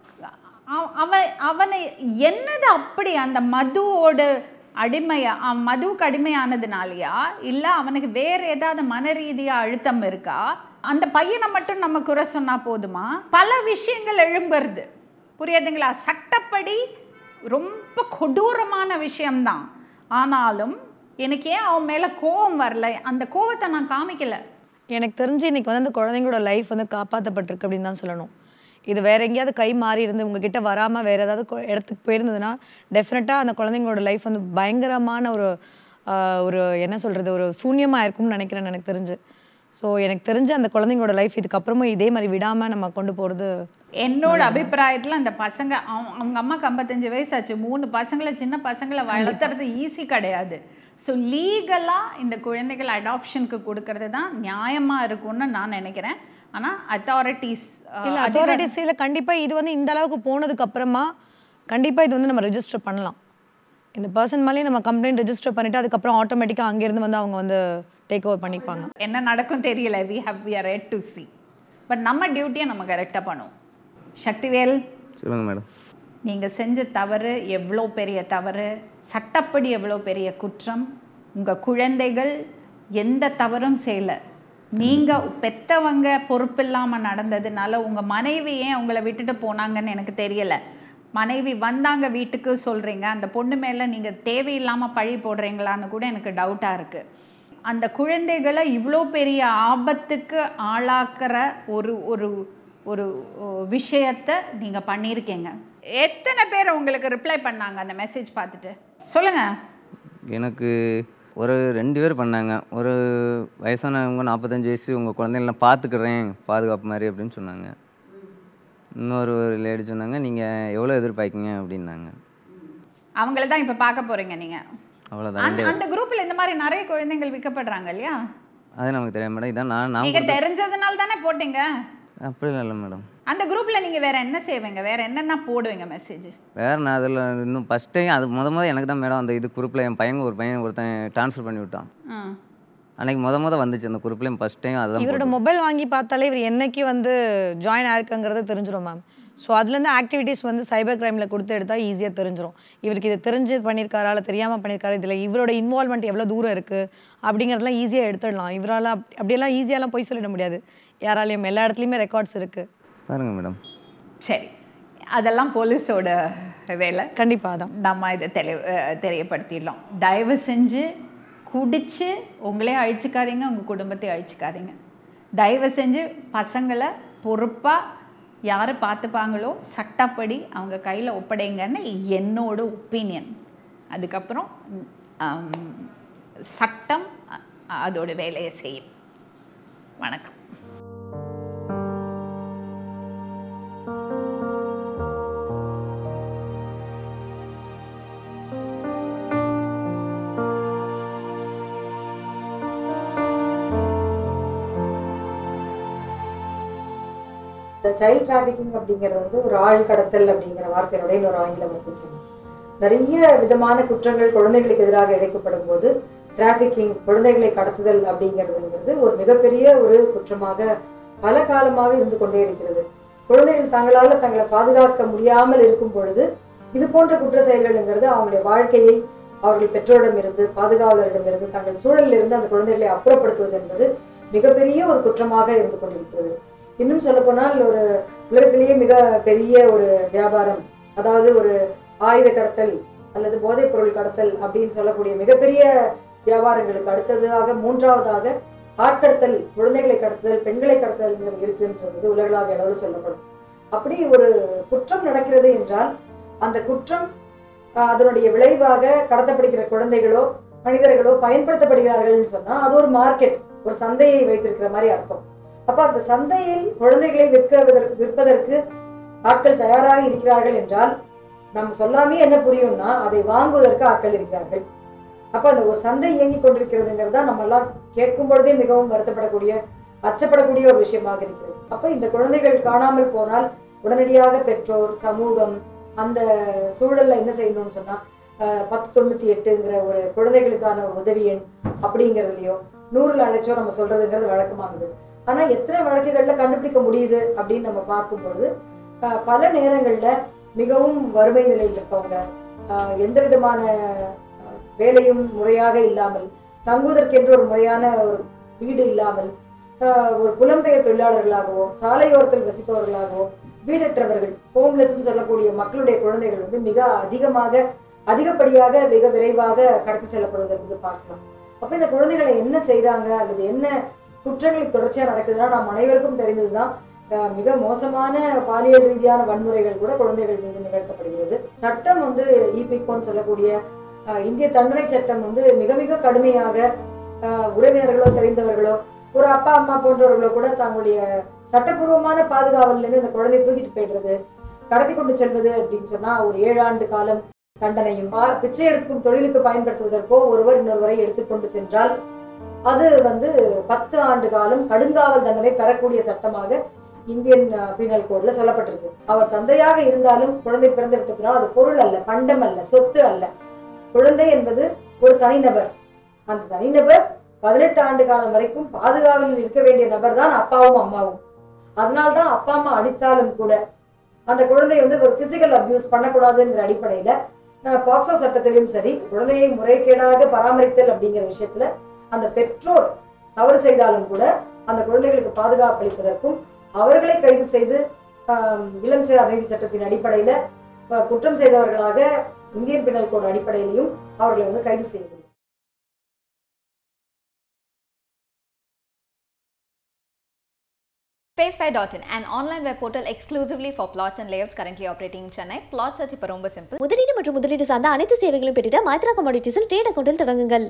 அவ- அவன் அவனை என்னது அப்படி அந்த மதுவோட அடிமையா அவன் மதுவுக்கு அடிமையானதுனாலயா இல்லை அவனுக்கு வேற ஏதாவது மன ரீதியாக அழுத்தம் இருக்கா அந்த பையனை மட்டும் நம்ம குறை சொன்னா போதுமா பல விஷயங்கள் எழும்புறது புரியுதுங்களா சட்டப்படி ரொம்ப கொடூரமான விஷயம்தான் ஆனாலும் எனக்கு ஏன் அவன் மேலே கோவம் வரல அந்த கோவத்தை நான் காமிக்கல எனக்கு தெரிஞ்சு இன்னைக்கு வந்து அந்த குழந்தைங்களோட லைஃப் வந்து காப்பாற்றப்பட்டிருக்கு அப்படின்னு தான் சொல்லணும் இது வேற எங்கேயாவது கை மாறி இருந்து உங்ககிட்ட வராமல் வேற ஏதாவது கொ- இடத்துக்கு போயிருந்ததுன்னா டெஃபினட்டாக அந்த குழந்தைங்களோட லைஃப் வந்து பயங்கரமான ஒரு ஆஹ், ஒரு என்ன சொல்கிறது ஒரு சூன்யமாக இருக்கும்னு நினைக்கிறேன் எனக்கு தெரிஞ்சு ஸோ எனக்கு தெரிஞ்சு அந்த குழந்தைங்களோட லைஃப் இதுக்கப்புறமும் இதே மாதிரி விடாமல் நம்ம கொண்டு போகிறது என்னோட அபிப்பிராயத்தில் அந்த பசங்க அவங்க அவங்க அம்மாக்கு ஐம்பத்தஞ்சு வயசாச்சு மூணு பசங்களை சின்ன பசங்களை வளர்த்துறது ஈஸி கிடையாது ஸோ லீகலாக இந்த குழந்தைகள் அடாப்ஷனுக்கு கொடுக்கறது தான் நியாயமாக இருக்கும்னு நான் நினைக்கிறேன் ஆனால் அத்தாரிட்டிஸ் இல்லை அத்தாரிட்டிஸ் இல்லை கண்டிப்பாக இது வந்து இந்த அளவுக்கு போனதுக்கு அப்புறமா கண்டிப்பாக இது வந்து நம்ம ரெஜிஸ்டர் பண்ணலாம் இந்த பர்சன் மேலேயே நம்ம கம்ப்ளைண்ட் ரெஜிஸ்டர் பண்ணிவிட்டு அதுக்கப்புறம் ஆட்டோமேட்டிக்காக அங்கேருந்து வந்து அவங்க வந்து டேக் ஓவர் பண்ணிப்பாங்க என்ன நடக்கும் தெரியல we have we are ready to see but நம்ம டியூட்டியை நம்ம கரெக்டாக பண்ணுவோம் சக்திவேல் சொல்லுங்கள் மேடம் நீங்கள் செஞ்ச தவறு எவ்வளோ பெரிய தவறு சட்டப்படி எவ்வளோ பெரிய குற்றம் உங்கள் குழந்தைகள் எந்த தவறும் செய்யலை நீங்கள் பெத்தவங்க பொறுப்பில்லாமல் நடந்ததுனால உங்கள் மனைவி ஏன் உங்களை விட்டுட்டு போனாங்கன்னு எனக்கு தெரியலை மனைவி வந்தாங்க வீட்டுக்கு சொல்கிறீங்க அந்த பொண்ணு மேலே நீங்கள் தேவையில்லாமல் பழி போடுறீங்களான்னு கூட எனக்கு டவுட்டாக இருக்குது அந்த குழந்தைகளை இவ்வளோ பெரிய ஆபத்துக்கு ஆளாக்குற ஒரு ஒரு ஒரு விஷயத்தை நீங்கள் பண்ணியிருக்கீங்க எத்தனை பேர் உங்களுக்கு ரிப்ளை பண்ணாங்க அந்த மெசேஜ் பார்த்துட்டு சொல்லுங்கள் எனக்கு ஒரு ரெண்டு பேர் பண்ணாங்க ஒரு வயசானவங்க நாற்பத்தஞ்சு வயசு உங்கள் குழந்தைங்கள பார்த்துக்கிறேன் பாதுகாப்பு மாதிரி அப்படின்னு சொன்னாங்க இன்னொரு ஒரு லேடி சொன்னாங்க நீங்கள் எவ்வளோ எதிர்பார்க்கீங்க அப்படின்னாங்க அவங்கள தான் இப்போ பார்க்க போகிறீங்க நீங்கள் அவ்வளோதான் அந்த அந்த குரூப்பில் இந்த மாதிரி நிறைய குழந்தைகள் விற்கப்படுறாங்க இல்லையா அது நமக்கு தெரியாது மேடம் இதான் நான் நான் நீங்கள் தெரிஞ்சதுனால தானே போட்டீங்க அப்படிலாம் இல்லை மேடம் அந்த குரூப்ல நீங்க வேற என்ன செய்வீங்க வேற என்னென்ன போடுவீங்க மெசேஜ் வேறு நான் அதில் இன்னும் ஃபஸ்ட் டைம் அது முத முத எனக்கு தான் மேடம் அந்த இது குரூப்பில் என் பையன் ஒரு பையன் ஒருத்தன் ட்ரான்ஸ்ஃபர் பண்ணி விட்டான் அன்னைக்கு முத முத வந்துச்சு அந்த குரூப்லேயும் ஃபஸ்ட் டைம் அதுதான் இவரோட மொபைல் வாங்கி பார்த்தாலே இவர் என்னைக்கு வந்து ஜாயின் ஆயிருக்குங்கிறது தெரிஞ்சிடும் மேம் ஸோ அதுலேருந்து ஆக்டிவிட்டீஸ் வந்து சைபர் கிரைமில் கொடுத்து எடுத்தால் ஈஸியாக தெரிஞ்சிடும் இவருக்கு இது தெரிஞ்சு பண்ணியிருக்காரா இல்லை தெரியாமல் பண்ணியிருக்காரு இதில் இவரோட இன்வால்மெண்ட் எவ்வளோ தூரம் இருக்குது அப்படிங்கிறதெல்லாம் ஈஸியாக எடுத்துடலாம் இவரால் அப் அப்படியெல்லாம் ஈஸியாலாம் போய் சொல்லிட முடியாது யாராலையும் எல்லா இடத்துலையுமே ரெக்கார்ட்ஸ் இருக்குது பாருங்க மேடம் சரி அதெல்லாம் போலீஸோட வேலை கண்டிப்பாக தான் நம்ம இதை தெளி அஹ் தெரியப்படுத்திடலாம் தயவு செஞ்சு குடிச்சு உங்களே அழிச்சுக்காதீங்க உங்கள் குடும்பத்தை அழிச்சுக்காதீங்க தயவு செஞ்சு பசங்களை பொறுப்பாக யார் பார்த்துப்பாங்களோ சட்டப்படி அவங்க கையில் ஒப்படைங்கன்னு என்னோட ஒப்பீனியன் அதுக்கப்புறம் ம், ஆம், சட்டம் அ- அதோட வேலையை செய்யும் வணக்கம் இந்த சைல்ட் டிராஃபிக்கிங் அப்படிங்கிறது வந்து ஒரு ஆள் கடத்தல் அப்படிங்கிற வார்த்தையினுடைய இன்னொரு ஆங்கில வார்த்தை சொன்னோம் நிறைய விதமான குற்றங்கள் குழந்தைகளுக்கு எதிராக இழைக்கப்படும் போது டிராஃபிக்கிங் குழந்தைகளை கடத்துதல் அப்படிங்கிறதுங்கிறது ஒரு மிகப்பெரிய ஒரு குற்றமாக பல காலமாக இருந்து கொண்டே இருக்கிறது குழந்தைகள் தங்களால தங்களை பாதுகாக்க முடியாமல் இருக்கும் பொழுது இது போன்ற குற்ற செயல்கள்ங்கிறது அவங்களுடைய வாழ்க்கையை அவர்கள் பெற்றோரிடமிருந்து பாதுகாவலரிடமிருந்து தங்கள் சூழலில் இருந்து அந்த குழந்தைகளை அப்புறப்படுத்துவது என்பது மிகப்பெரிய ஒரு குற்றமாக இருந்து கொண்டிருக்கிறது இன்னும் சொல்லப்போனால் ஒரு உலகத்திலேயே மிக பெரிய ஒரு வியாபாரம் அதாவது ஒரு ஆயுத கடத்தல் அல்லது போதைப் பொருள் கடத்தல் அப்படின்னு சொல்லக்கூடிய மிகப்பெரிய வியாபாரங்களுக்கு அடுத்ததாக மூன்றாவதாக ஆட்கடத்தல் குழந்தைகளை கடத்துதல் பெண்களை கடத்துதல் இருக்குன்றது உலகளாவிய அளவில் சொல்லப்படும் அப்படி ஒரு குற்றம் நடக்கிறது என்றால் அந்த குற்றம் ஆஹ், அதனுடைய விளைவாக கடத்தப்படுகிற குழந்தைகளோ மனிதர்களோ பயன்படுத்தப்படுகிறார்கள்னு சொன்னா அது ஒரு மார்க்கெட் ஒரு சந்தையை வைத்திருக்கிற மாதிரி அர்த்தம் அப்ப அந்த சந்தையில் குழந்தைகளை விற்க விற்பதற்கு ஆட்கள் தயாராக இருக்கிறார்கள் என்றால் நம்ம சொல்லாமே என்ன புரியும்னா அதை வாங்குவதற்கு ஆட்கள் இருக்கிறார்கள் அப்ப அந்த ஒரு சந்தை இயங்கி கொண்டிருக்கிறதுங்கிறதா நம்ம எல்லாம் கேட்கும் பொழுதே மிகவும் வருத்தப்படக்கூடிய அச்சப்படக்கூடிய ஒரு விஷயமாக இருக்கிறது அப்ப இந்த குழந்தைகள் காணாமல் போனால் உடனடியாக பெற்றோர் சமூகம் அந்த சூழல்ல என்ன செய்யணும்னு சொன்னா அஹ், பத்து தொண்ணூத்தி எட்டுங்கிற ஒரு குழந்தைகளுக்கான ஒரு உதவி எண் அப்படிங்கிறதுலயோ நூறுல அழைச்சோ நம்ம சொல்றதுங்கிறது வழக்கமானது ஆனா எத்தனை வழக்குகள்ல கண்டுபிடிக்க முடியுது அப்படின்னு நம்ம பார்க்கும்பொழுது அஹ், பல நேரங்கள்ல மிகவும் வறுமை நிலையில் இருக்கவங்க அஹ், எந்த விதமான அஹ், வேலையும் முறையாக இல்லாமல் தங்குவதற்கென்று ஒரு முறையான ஒரு வீடு இல்லாமல் ஆஹ், ஒரு புலம்பெயர் தொழிலாளர்களாகவோ சாலையோரத்தில் வசிப்பவர்களாகவோ வீடற்றவர்கள் ஹோம்லெஸ்ன்னு சொல்லக்கூடிய மக்களுடைய குழந்தைகள் வந்து மிக அதிகமாக அதிகப்படியாக மிக விரைவாக கடத்தி செல்லப்படுவதை வந்து பார்க்கலாம் அப்ப இந்த குழந்தைகளை என்ன செய்றாங்க அல்லது என்ன குற்றங்கள் தொடர்ச்சியா நடக்குதுன்னா நாம் அனைவருக்கும் தெரிந்ததுதான் ஆஹ், மிக மோசமான பாலியல் ரீதியான வன்முறைகள் கூட குழந்தைகள் மீது நிகழ்த்தப்படுகிறது சட்டம் வந்து இபிகோன்னு சொல்லக்கூடிய ஆஹ், இந்திய தண்டனை சட்டம் வந்து மிக மிக கடுமையாக ஆஹ், உறவினர்களோ தெரிந்தவர்களோ ஒரு அப்பா அம்மா போன்றவர்களோ கூட தங்களுடைய சட்டப்பூர்வமான பாதுகாவல்ல இருந்து இந்த குழந்தையை தூக்கிட்டு போயிடுறது கடத்தி கொண்டு செல்வது அப்படின்னு சொன்னா ஒரு ஏழு ஆண்டு காலம் தண்டனையும் பா- பிச்சை எடுக்கும் தொழிலுக்கு பயன்படுத்துவதற்கோ ஒருவர் இன்னொருவரை எடுத்துக்கொண்டு சென்றால் அது வந்து பத்து ஆண்டு காலம் கடுங்காவல் தண்டனை பெறக்கூடிய சட்டமாக இந்தியன் பீனல் கோட்ல சொல்லப்பட்டிருக்கு அவர் தந்தையாக இருந்தாலும் குழந்தை பிறந்து விட்ட பின்னால் அது பொருள் அல்ல பண்டம் அல்ல சொத்து அல்ல குழந்தை என்பது ஒரு தனிநபர் அந்த தனிநபர் பதினெட்டு ஆண்டு காலம் வரைக்கும் பாதுகாவலில் இருக்க வேண்டிய நபர் தான் அப்பாவும் அம்மாவும் அதனால்தான் அப்பா அம்மா அடித்தாலும் கூட அந்த குழந்தை வந்து ஒரு பிசிக்கல் அபியூஸ் பண்ணக்கூடாதுங்கிற அடிப்படையில அஹ், பாக்ஸோ சட்டத்திலையும் சரி குழந்தையை முறைகேடாக பராமரித்தல் அப்படிங்கிற விஷயத்துல அந்த பெற்றோர் தவறு செய்தாலும் கூட அந்த குழந்தைகளுக்கு பாதுகாப்பு அளிப்பதற்கும் அவர்களை கைது செய்து ஆஹ், இளம் சிறார் நீதி சட்டத்தின் அடிப்படையில அஹ், குற்றம் செய்தவர்களாக இந்தியன் பினல் கோட் அடிப்படையிலையும் அவர்களை வந்து கைது செய்ய முடியும் Spacebuy.in, an online web portal exclusively for plots and layouts currently operating in Chennai. Plot search இப்போ ரொம்ப simple. முதலீடு மற்றும் முதலீடு சார்ந்த அனைத்து சேவைகளும் பெற்றிட மைத்ரா கமாடிட்டிஸில் ட்ரேட் அக்கௌண்டில் தொடங்குங்கள்